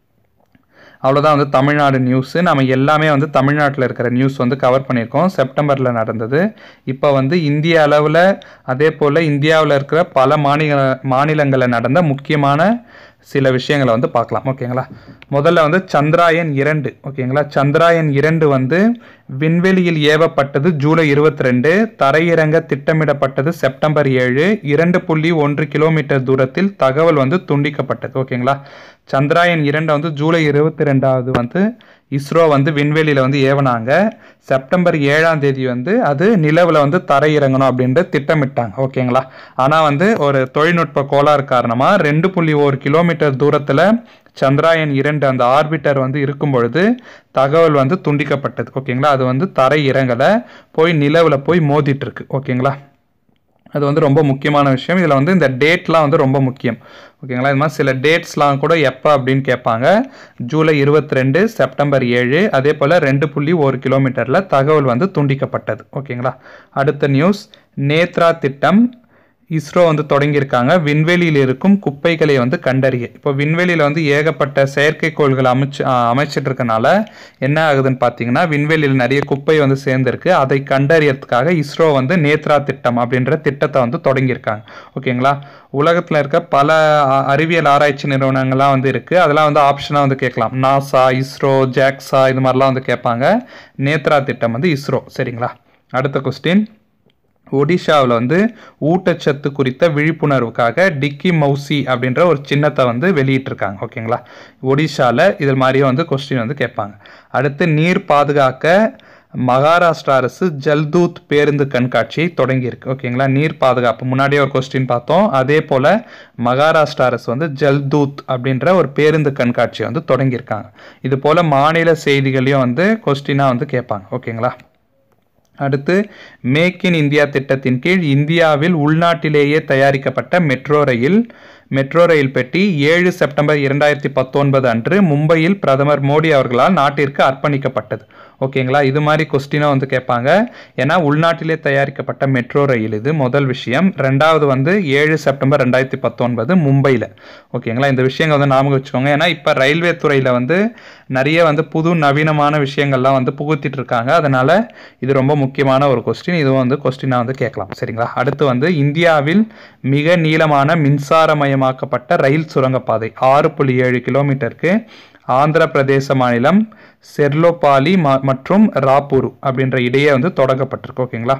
அவ்வளோதான் வந்து தமிழ்நாடு நியூஸு நம்ம எல்லாமே வந்து தமிழ்நாட்டில் இருக்கிற நியூஸ் வந்து கவர் பண்ணியிருக்கோம் செப்டம்பரில் நடந்தது இப்போ வந்து இந்திய அளவில் அதே போல் இந்தியாவில் இருக்கிற பல மாநில மாநிலங்களில் நடந்த முக்கியமான சில விஷயங்களை வந்து பார்க்கலாம் ஓகேங்களா முதல்ல வந்து சந்திராயன் இரண்டு ஓகேங்களா சந்திராயன் இரண்டு வந்து விண்வெளியில் ஏவப்பட்டது ஜூலை இருபத்தி ரெண்டு தரையிறங்க திட்டமிடப்பட்டது செப்டம்பர் ஏழு இரண்டு புள்ளி ஒன்று கிலோமீட்டர் தூரத்தில் தகவல் வந்து துண்டிக்கப்பட்டது ஓகேங்களா சந்திராயன் இரண்டு வந்து ஜூலை இருபத்தி ரெண்டாவது வந்து இஸ்ரோ வந்து விண்வெளியில் வந்து ஏவனாங்க செப்டம்பர் ஏழாம் தேதி வந்து அது நிலவில் வந்து தரையிறங்கணும் அப்படின்ட்டு திட்டமிட்டாங்க ஓகேங்களா ஆனால் வந்து ஒரு தொழில்நுட்ப கோளாறு காரணமாக ரெண்டு புள்ளி ஒரு கிலோமீட்டர் தூரத்தில் சந்திராயன் இரண்டு அந்த ஆர்பிட்டர் வந்து இருக்கும் பொழுது தகவல் வந்து துண்டிக்கப்பட்டது ஓகேங்களா அது வந்து தரை இறங்கலை போய் நிலவில் போய் மோதிட்டு இருக்கு ஓகேங்களா அது வந்து ரொம்ப முக்கியமான விஷயம் இதில் வந்து இந்த டேட்லாம் வந்து ரொம்ப முக்கியம் ஓகேங்களா இது மாதிரி சில டேட்ஸ்லாம் கூட எப்போ அப்படின்னு கேட்பாங்க ஜூலை இருபத்தி ரெண்டு செப்டம்பர் ஏழு அதே போல் ரெண்டு புள்ளி ஒரு கிலோமீட்டரில் தகவல் வந்து துண்டிக்கப்பட்டது ஓகேங்களா அடுத்த நியூஸ் நேத்ரா திட்டம் இஸ்ரோ வந்து தொடங்கியிருக்காங்க விண்வெளியில் இருக்கும் குப்பைகளை வந்து கண்டறிய இப்போ விண்வெளியில் வந்து ஏகப்பட்ட செயற்கைக்கோள்கள் அமைச்சு ஆ, அமைச்சிட்டு இருக்கனால என்ன ஆகுதுன்னு பார்த்தீங்கன்னா விண்வெளியில் நிறைய குப்பை வந்து சேர்ந்துருக்கு அதை கண்டறியறதுக்காக இஸ்ரோ வந்து நேத்ரா திட்டம் அப்படின்ற திட்டத்தை வந்து தொடங்கியிருக்காங்க ஓகேங்களா உலகத்தில் இருக்க பல அ- அறிவியல் ஆராய்ச்சி நிறுவனங்கள்லாம் வந்து இருக்குது அதெல்லாம் வந்து ஆப்ஷனாக வந்து கேட்கலாம் நாசா இஸ்ரோ ஜாக்ஸா இது மாதிரிலாம் வந்து கேட்பாங்க நேத்ரா திட்டம் வந்து இஸ்ரோ சரிங்களா அடுத்த கொஸ்டின் ஒடிஷாவில் வந்து ஊட்டச்சத்து குறித்த விழிப்புணர்வுக்காக டிக்கி மௌசி அப்படின்ற ஒரு சின்னத்தை வந்து வெளியிட்டிருக்காங்க ஓகேங்களா ஒடிஷாவில் இது மாதிரியே வந்து கொஸ்டின் வந்து கேட்பாங்க அடுத்து நீர் பாதுகாக்க மகாராஷ்டிரா அரசு ஜல்தூத் பேருந்து கண்காட்சியை தொடங்கியிருக்கு ஓகேங்களா நீர் பாதுகாப்பு முன்னாடியே ஒரு கொஸ்டின் பார்த்தோம் அதே போல் மகாராஷ்டிரா அரசு வந்து ஜல்தூத் அப்படின்ற ஒரு பேருந்து கண்காட்சியை வந்து தொடங்கியிருக்காங்க இது போல் மாநில செய்திகளையும் வந்து கொஸ்டினாக வந்து கேட்பாங்க ஓகேங்களா அடுத்து மேக் இன் இந்தியா திட்டத்தின் கீழ் இந்தியாவில் உள்நாட்டிலேயே தயாரிக்கப்பட்ட மெட்ரோ ரயில் மெட்ரோ ரயில் பெட்டி ஏழு செப்டம்பர் இரண்டாயிரத்தி பத்தொன்பது அன்று மும்பையில் பிரதமர் மோடி அவர்களால் நாட்டிற்கு அர்ப்பணிக்கப்பட்டது ஓகேங்களா இது மாதிரி கொஸ்டினை வந்து கேட்பாங்க ஏன்னா உள்நாட்டிலே தயாரிக்கப்பட்ட மெட்ரோ ரயில் இது முதல் விஷயம் ரெண்டாவது வந்து ஏழு செப்டம்பர் ரெண்டாயிரத்தி பத்தொன்பது மும்பையில் ஓகேங்களா இந்த விஷயங்கள் வந்து ஞாபகம் வச்சுக்கோங்க ஏன்னா இப்போ ரயில்வே துறையில் வந்து நிறைய வந்து புது நவீனமான விஷயங்கள்லாம் வந்து புகுத்திட்டு இருக்காங்க அதனால இது ரொம்ப முக்கியமான ஒரு கொஸ்டின் இதுவும் வந்து கொஸ்டினாக வந்து கேட்கலாம் சரிங்களா அடுத்து வந்து இந்தியாவில் மிக நீளமான மின்சாரமயமாக்கப்பட்ட ரயில் சுரங்கப்பாதை ஆறு புள்ளி ஏழு கிலோமீட்டருக்கு ஆந்திர பிரதேச மாநிலம் செர்லோபாலி ம- மற்றும் ராப்பூர் அப்படின்ற இடையே வந்து தொடங்கப்பட்டிருக்கு ஓகேங்களா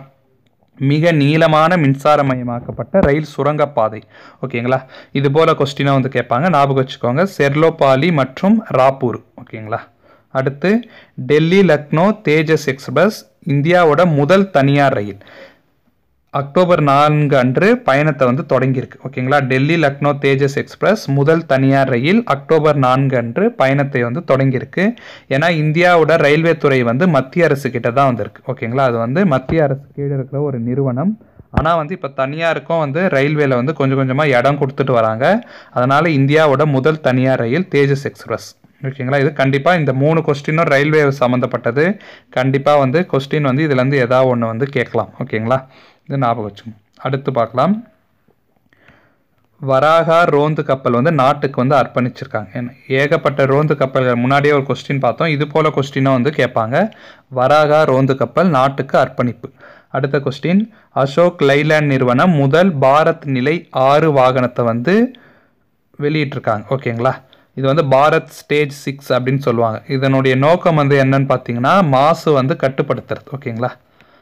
மிக நீளமான மின்சாரமயமாக்கப்பட்ட ரயில் சுரங்கப்பாதை ஓகேங்களா இது போல கொஸ்டினாக வந்து கேட்பாங்க ஞாபகம் வச்சுக்கோங்க செர்லோபாலி மற்றும் ராப்பூர் ஓகேங்களா அடுத்து டெல்லி லக்னோ தேஜஸ் எக்ஸ்பிரஸ் இந்தியாவோட முதல் தனியார் ரயில் அக்டோபர் நான்கு அன்று பயணத்தை வந்து தொடங்கியிருக்கு ஓகேங்களா டெல்லி லக்னோ தேஜஸ் எக்ஸ்பிரஸ் முதல் தனியார் ரயில் அக்டோபர் நான்கு அன்று பயணத்தை வந்து தொடங்கியிருக்கு ஏன்னா இந்தியாவோட ரயில்வே துறை வந்து மத்திய அரசு கிட்ட தான் வந்திருக்கு ஓகேங்களா அது வந்து மத்திய அரசு கீழே இருக்கிற ஒரு நிறுவனம் ஆனால் வந்து இப்போ தனியாருக்கும் வந்து ரயில்வேல வந்து கொஞ்சம் கொஞ்சமாக இடம் கொடுத்துட்டு வராங்க அதனால இந்தியாவோட முதல் தனியார் ரயில் தேஜஸ் எக்ஸ்பிரஸ் ஓகேங்களா இது கண்டிப்பாக இந்த மூணு கொஸ்டினும் ரயில்வே சம்மந்தப்பட்டது கண்டிப்பாக வந்து கொஸ்டின் வந்து இதுலேருந்து ஏதாவது ஒன்று வந்து கேட்கலாம் ஓகேங்களா இது ஞாபகம் வச்சுக்கணும் அடுத்து பார்க்கலாம் வராகா ரோந்து கப்பல் வந்து நாட்டுக்கு வந்து அர்ப்பணிச்சிருக்காங்க ஏன்னா, ஏகப்பட்ட ரோந்து கப்பல்கள் முன்னாடியே ஒரு கொஸ்டின் பார்த்தோம் இது போல கொஸ்டினும் வந்து கேட்பாங்க வராகா ரோந்து கப்பல் நாட்டுக்கு அர்ப்பணிப்பு அடுத்த கொஸ்டின் அசோக் லைலாண்ட் நிறுவனம் முதல் பாரத் நிலை ஆறு வாகனத்தை வந்து வெளியிட்டிருக்காங்க ஓகேங்களா இது வந்து பாரத் ஸ்டேஜ் சிக்ஸ் அப்படின்னு சொல்லுவாங்க இதனுடைய நோக்கம் வந்து என்னன்னு பார்த்தீங்கன்னா மாசு வந்து கட்டுப்படுத்துறது ஓகேங்களா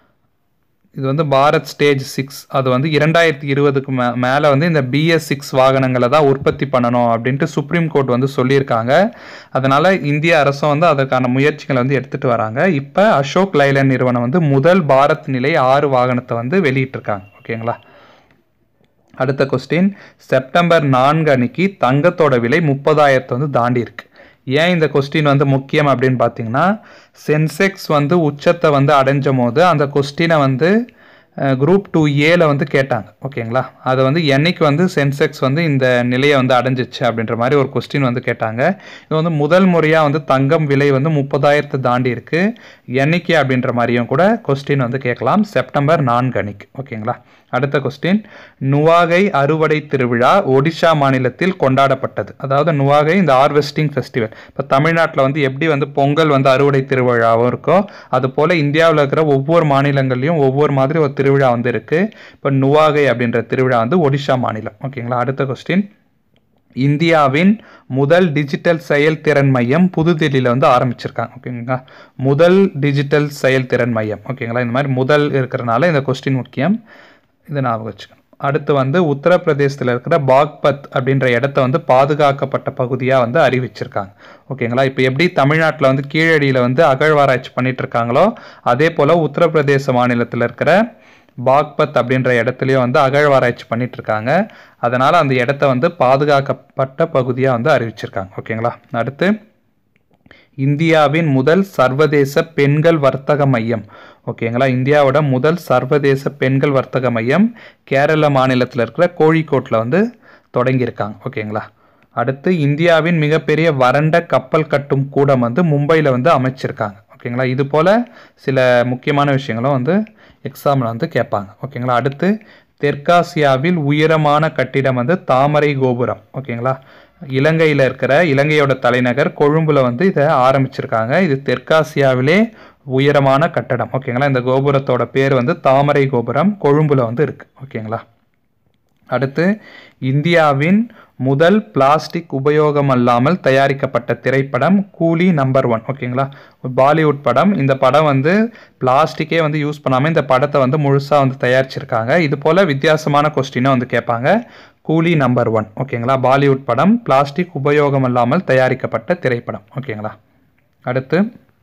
இது வந்து பாரத் ஸ்டேஜ் சிக்ஸ் அது வந்து இரண்டாயிரத்தி இருபதுக்கு மே மேலே வந்து இந்த பிஎஸ் சிக்ஸ் வாகனங்களை தான் உற்பத்தி பண்ணணும் அப்படின்ட்டு சுப்ரீம் கோர்ட் வந்து சொல்லியிருக்காங்க அதனால் இந்திய அரசும் வந்து அதற்கான முயற்சிகளை வந்து எடுத்துகிட்டு வராங்க இப்போ அசோக் லைலண்ட் நிறுவனம் வந்து முதல் பாரத் நிலை ஆறு வாகனத்தை வந்து வெளியிட்டிருக்காங்க ஓகேங்களா அடுத்த கொஸ்டின் செப்டம்பர் நான்கு அன்னைக்கு தங்கத்தோட விலை முப்பதாயிரத்தை வந்து தாண்டி இருக்கு ஏன் இந்த கொஸ்டின் வந்து முக்கியம் அப்படின்னு பார்த்தீங்கன்னா சென்செக்ஸ் வந்து உச்சத்தை வந்து அடைஞ்ச போது அந்த கொஸ்டினை வந்து குரூப் டூ ஏல வந்து கேட்டாங்க ஓகேங்களா அதை வந்து என்னைக்கு வந்து சென்செக்ஸ் வந்து இந்த நிலையை வந்து அடைஞ்சிச்சு அப்படின்ற மாதிரி ஒரு கொஸ்டின் வந்து கேட்டாங்க இது வந்து முதல் முறையாக வந்து தங்கம் விலை வந்து முப்பதாயிரத்தை தாண்டி இருக்கு என்னைக்கு அப்படின்ற மாதிரியும் கூட கொஸ்டின் வந்து கேட்கலாம் செப்டம்பர் நான்கு அன்னைக்கு ஓகேங்களா அடுத்த கொஸ்டின் நுவாகை அறுவடை திருவிழா ஒடிஷா மாநிலத்தில் கொண்டாடப்பட்டது அதாவது நுவாகை இந்த ஹார்வெஸ்டிங் ஃபெஸ்டிவல் இப்போ தமிழ்நாட்டில் வந்து எப்படி வந்து பொங்கல் வந்து அறுவடை திருவிழாவும் இருக்கோ அது போல் இந்தியாவில் இருக்கிற ஒவ்வொரு மாநிலங்கள்லையும் ஒவ்வொரு மாதிரி ஒரு திருவிழா வந்து இருக்கு இப்போ நுவாகை அப்படின்ற திருவிழா வந்து ஒடிஷா மாநிலம் ஓகேங்களா அடுத்த கொஸ்டின் இந்தியாவின் முதல் டிஜிட்டல் செயல்திறன் மையம் புதுதில்லியில் வந்து ஆரம்பிச்சிருக்காங்க ஓகேங்களா முதல் டிஜிட்டல் செயல்திறன் மையம் ஓகேங்களா இந்த மாதிரி முதல் இருக்கிறனால இந்த கொஸ்டின் முக்கியம் இதை ஞாபகம் வச்சுக்கணும் அடுத்து வந்து உத்தரப்பிரதேசத்தில் இருக்கிற பாக்பத் அப்படின்ற இடத்த வந்து பாதுகாக்கப்பட்ட பகுதியாக வந்து அறிவிச்சிருக்காங்க ஓகேங்களா இப்போ எப்படி தமிழ்நாட்டில் வந்து கீழடியில் வந்து அகழ்வாராய்ச்சி பண்ணிட்டு இருக்காங்களோ அதே போல் உத்தரப்பிரதேச மாநிலத்தில் இருக்கிற பாக்பத் அப்படின்ற இடத்துலையும் வந்து அகழ்வாராய்ச்சி பண்ணிட்டு இருக்காங்க அதனால் அந்த இடத்த வந்து பாதுகாக்கப்பட்ட பகுதியாக வந்து அறிவிச்சிருக்காங்க ஓகேங்களா அடுத்து இந்தியாவின் முதல் சர்வதேச பெண்கள் வர்த்தக மையம் ஓகேங்களா இந்தியாவோட முதல் சர்வதேச பெண்கள் வர்த்தக மையம் கேரள மாநிலத்தில் இருக்கிற கோழிக்கோட்டில் வந்து தொடங்கியிருக்காங்க ஓகேங்களா அடுத்து இந்தியாவின் மிகப்பெரிய வறண்ட கப்பல் கட்டும் கூடம் வந்து மும்பையில் வந்து அமைச்சிருக்காங்க ஓகேங்களா இது போல் சில முக்கியமான விஷயங்களும் வந்து எக்ஸாமில் வந்து கேட்பாங்க ஓகேங்களா அடுத்து தெற்காசியாவில் உயரமான கட்டிடம் வந்து தாமரை கோபுரம் ஓகேங்களா இலங்கையில் இருக்கிற இலங்கையோட தலைநகர் கொழும்புல வந்து இதை ஆரம்பிச்சிருக்காங்க இது தெற்காசியாவிலே உயரமான கட்டடம் ஓகேங்களா இந்த கோபுரத்தோட பேர் வந்து தாமரை கோபுரம் கொழும்புல வந்து இருக்கு ஓகேங்களா அடுத்து இந்தியாவின் முதல் பிளாஸ்டிக் உபயோகம் அல்லாமல் தயாரிக்கப்பட்ட திரைப்படம் கூலி நம்பர் ஒன் ஓகேங்களா ஒரு பாலிவுட் படம் இந்த படம் வந்து பிளாஸ்டிக்கே வந்து யூஸ் பண்ணாமல் இந்த படத்தை வந்து முழுசாக வந்து தயாரிச்சிருக்காங்க இது போல் வித்தியாசமான கொஸ்டினை வந்து கேட்பாங்க கூலி நம்பர் ஒன் ஓகேங்களா பாலிவுட் படம் பிளாஸ்டிக் உபயோகம் இல்லாமல் தயாரிக்கப்பட்ட திரைப்படம் ஓகேங்களா அடுத்து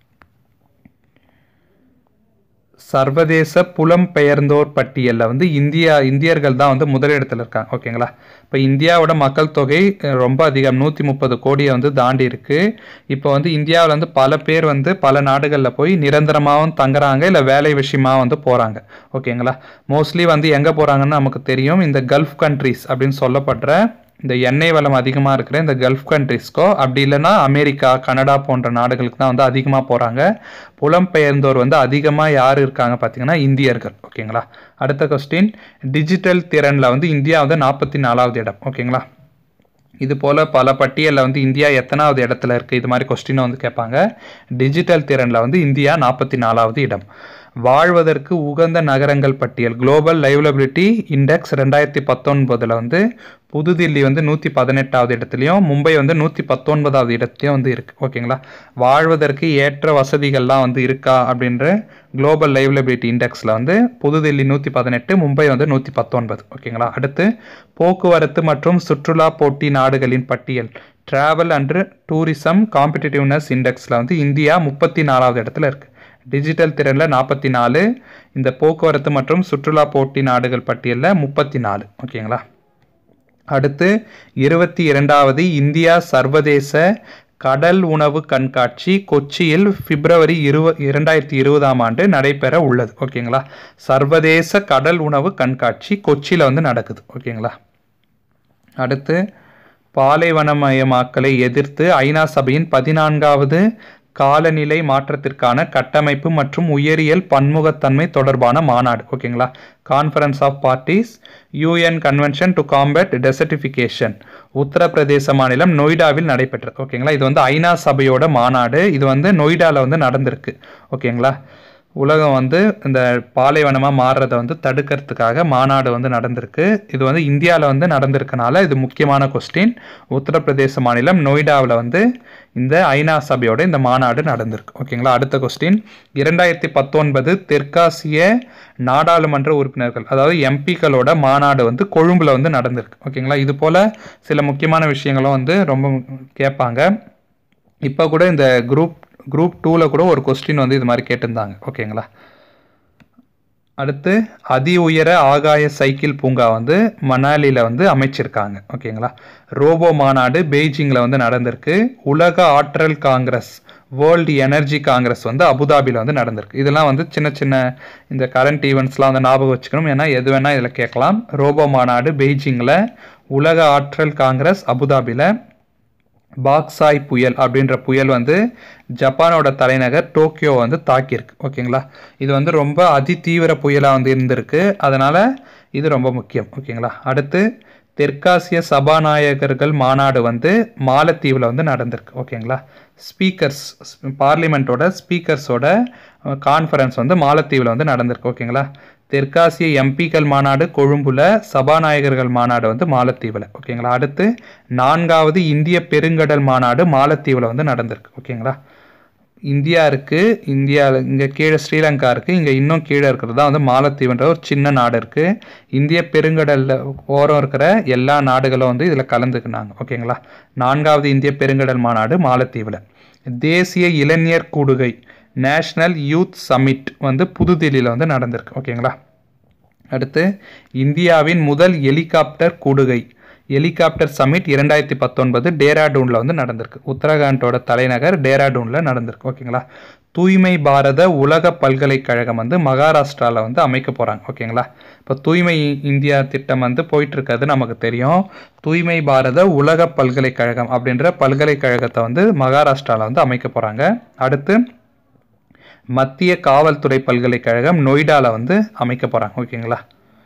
சர்வதேச புலம்பெயர்ந்தோர் பட்டியலில் வந்து இந்தியா இந்தியர்கள் தான் வந்து முதலிடத்தில் இருக்காங்க ஓகேங்களா இப்போ இந்தியாவோட மக்கள் தொகை அஹ், ரொம்ப அதிகம் நூற்றி முப்பது கோடியை வந்து தாண்டி இருக்கு இப்போ வந்து இந்தியாவில் வந்து பல பேர் வந்து பல நாடுகளில் போய் நிரந்தரமாகவும் தங்குறாங்க இல்லை வேலை விஷயமா வந்து போகிறாங்க ஓகேங்களா மோஸ்ட்லி வந்து எங்கே போகிறாங்கன்னு நமக்கு தெரியும் இந்த கல்ஃப் கண்ட்ரிஸ் அப்படின்னு சொல்லப்படுற இந்த எண்ணெய் வளம் அதிகமாக இருக்கிற இந்த கல்ஃப் கண்ட்ரிஸ்க்கோ அப்படி இல்லைன்னா அமெரிக்கா கனடா போன்ற நாடுகளுக்கு தான் வந்து அதிகமாக போகிறாங்க புலம்பெயர்ந்தோர் வந்து அதிகமாக யார் இருக்காங்க பார்த்தீங்கன்னா இந்தியர்கள் ஓகேங்களா அடுத்த கொஸ்டின் டிஜிட்டல் திறனில் வந்து இந்தியா வந்து நாற்பத்தி நாலாவது இடம் ஓகேங்களா இது போல் பல பட்டியலில் வந்து இந்தியா எத்தனாவது இடத்துல இருக்குது இது மாதிரி கொஸ்டினை வந்து கேட்பாங்க டிஜிட்டல் திறனில் வந்து இந்தியா நாற்பத்தி நாலாவது இடம் வாழ்வதற்கு உகந்த நகரங்கள் பட்டியல் குளோபல் லைவலபிலிட்டி இண்டெக்ஸ் ரெண்டாயிரத்தி பத்தொன்பதில் வந்து புதுதில்லி வந்து நூற்றி பதினெட்டாவது இடத்துலையும் மும்பை வந்து நூற்றி பத்தொன்பதாவது இடத்துலையும் வந்து இருக்குது ஓகேங்களா வாழ்வதற்கு ஏற்ற வசதிகள்லாம் வந்து இருக்கா அப்படின்ற குளோபல் லைவலபிலிட்டி இண்டெக்ஸில் வந்து புதுதில்லி நூற்றி பதினெட்டு மும்பை வந்து நூற்றி பத்தொன்பது ஓகேங்களா அடுத்து போக்குவரத்து மற்றும் சுற்றுலா போட்டி நாடுகளின் பட்டியல் டிராவல் அண்ட் டூரிசம் காம்படிட்டிவ்னஸ் இண்டெக்ஸில் வந்து இந்தியா முப்பத்தி நாலாவது இடத்துல இருக்குது டிஜிட்டல் திறனில் நாற்பத்தி நாலு இந்த போக்குவரத்து மற்றும் சுற்றுலா போட்டி நாடுகள் பட்டியலில் முப்பத்தி நாலு ஓகேங்களா அடுத்து இருபத்தி இரண்டாவது இந்தியா சர்வதேச கடல் உணவு கண்காட்சி கொச்சியில் பிப்ரவரி இருவ இரண்டாயிரத்தி இருபதாம் ஆண்டு நடைபெற உள்ளது ஓகேங்களா சர்வதேச கடல் உணவு கண்காட்சி கொச்சியில் வந்து நடக்குது ஓகேங்களா அடுத்து பாலைவனமயமாக்கலை எதிர்த்து ஐநா சபையின் பதினான்காவது காலநிலை மாற்றத்திற்கான கட்டமைப்பு மற்றும் உயரியல் பன்முகத்தன்மை தொடர்பான மாநாடு ஓகேங்களா conference of parties UN convention to combat desertification Uttar Pradesh மாநிலம் நொய்டாவில் நடைபெற்றது ஓகேங்களா இது வந்து ஐநா சபையோட மாநாடு இது வந்து நொய்டாவில் வந்து நடந்திருக்கு ஓகேங்களா உலகம் வந்து இந்த பாலைவனமாக மாறுறதை வந்து தடுக்கிறதுக்காக மாநாடு வந்து நடந்திருக்கு இது வந்து இந்தியாவில் வந்து நடந்திருக்கனால இது முக்கியமான கொஸ்டின் உத்தரப்பிரதேச மாநிலம் நொய்டாவில் வந்து இந்த ஐநா சபையோட இந்த மாநாடு நடந்திருக்கு ஓகேங்களா அடுத்த கொஸ்டின் இரண்டாயிரத்தி பத்தொன்பது தெற்காசிய நாடாளுமன்ற உறுப்பினர்கள் அதாவது எம்பிக்களோட மாநாடு வந்து கொழும்புல வந்து நடந்திருக்கு ஓகேங்களா இது போல சில முக்கியமான விஷயங்களும் வந்து ரொம்ப கேட்பாங்க இப்போ கூட இந்த குரூப் குரூப் டூவில் கூட ஒரு கொஸ்டின் வந்து இது மாதிரி கேட்டிருந்தாங்க ஓகேங்களா அடுத்து அதி உயர ஆகாய சைக்கிள் பூங்கா வந்து மணாலியில் வந்து அமைச்சிருக்காங்க ஓகேங்களா ரோபோ மாநாடு பெய்ஜிங்கில் வந்து நடந்திருக்கு உலக ஆற்றல் காங்கிரஸ் வேர்ல்டு எனர்ஜி காங்கிரஸ் வந்து அபுதாபியில் வந்து நடந்திருக்கு இதெல்லாம் வந்து சின்ன சின்ன இந்த கரண்ட் ஈவெண்ட்ஸ்லாம் வந்து ஞாபகம் வச்சுக்கணும் ஏன்னா எது வேணால் இதில் கேட்கலாம் ரோபோ மாநாடு பெய்ஜிங்கில் உலக ஆற்றல் காங்கிரஸ் அபுதாபியில் பாக்சாய் புயல் அப்படின்ற புயல் வந்து ஜப்பானோட தலைநகர் டோக்கியோ வந்து தாக்கியிருக்கு ஓகேங்களா இது வந்து ரொம்ப அதி தீவிர புயலாக வந்து இருந்திருக்கு அதனால் இது ரொம்ப முக்கியம் ஓகேங்களா அடுத்து தெற்காசிய சபாநாயகர்கள் மாநாடு வந்து மாலத்தீவில் வந்து நடந்திருக்கு ஓகேங்களா ஸ்பீக்கர்ஸ் பார்லிமெண்ட்டோட ஸ்பீக்கர்ஸோட கான்ஃபரன்ஸ் வந்து மாலத்தீவில் வந்து நடந்திருக்கு ஓகேங்களா தெற்காசிய எம்பிக்கள் மாநாடு கொழும்புல சபாநாயகர்கள் மாநாடு வந்து மாலத்தீவில் ஓகேங்களா அடுத்து நான்காவது இந்திய பெருங்கடல் மாநாடு மாலத்தீவில் வந்து நடந்திருக்கு ஓகேங்களா இந்தியா இருக்குது இந்தியாவில் இங்கே கீழே ஸ்ரீலங்கா இருக்குது இங்கே இன்னும் கீழே இருக்கிறது தான் வந்து மாலத்தீவுன்ற ஒரு சின்ன நாடு இருக்குது இந்திய பெருங்கடலில் ஓரம் இருக்கிற எல்லா நாடுகளும் வந்து இதில் கலந்துக்கினாங்க ஓகேங்களா நான்காவது இந்திய பெருங்கடல் மாநாடு மாலத்தீவில் தேசிய இளைஞர் கூடுகை நேஷ்னல் யூத் சமிட் வந்து புதுதில்லியில் வந்து நடந்திருக்கு ஓகேங்களா அடுத்து இந்தியாவின் முதல் ஹெலிகாப்டர் கூடுகை ஹெலிகாப்டர் சமிட் இரண்டாயிரத்தி பத்தொன்பது டேராடூனில் வந்து நடந்திருக்கு உத்தரகாண்டோட தலைநகர் டேராடூனில் நடந்திருக்கு ஓகேங்களா தூய்மை பாரத உலக பல்கலைக்கழகம் வந்து மகாராஷ்டிராவில் வந்து அமைக்க போகிறாங்க ஓகேங்களா இப்போ தூய்மை இந்தியா திட்டம் வந்து போயிட்டு இருக்கிறது நமக்கு தெரியும் தூய்மை பாரத உலக பல்கலைக்கழகம் அப்படின்ற பல்கலைக்கழகத்தை வந்து மகாராஷ்டிராவில் வந்து அமைக்க போகிறாங்க அடுத்து மத்திய காவல்துறை பல்கலைக்கழகம் நொய்டாவில் வந்து அமைக்க போகிறாங்க ஓகேங்களா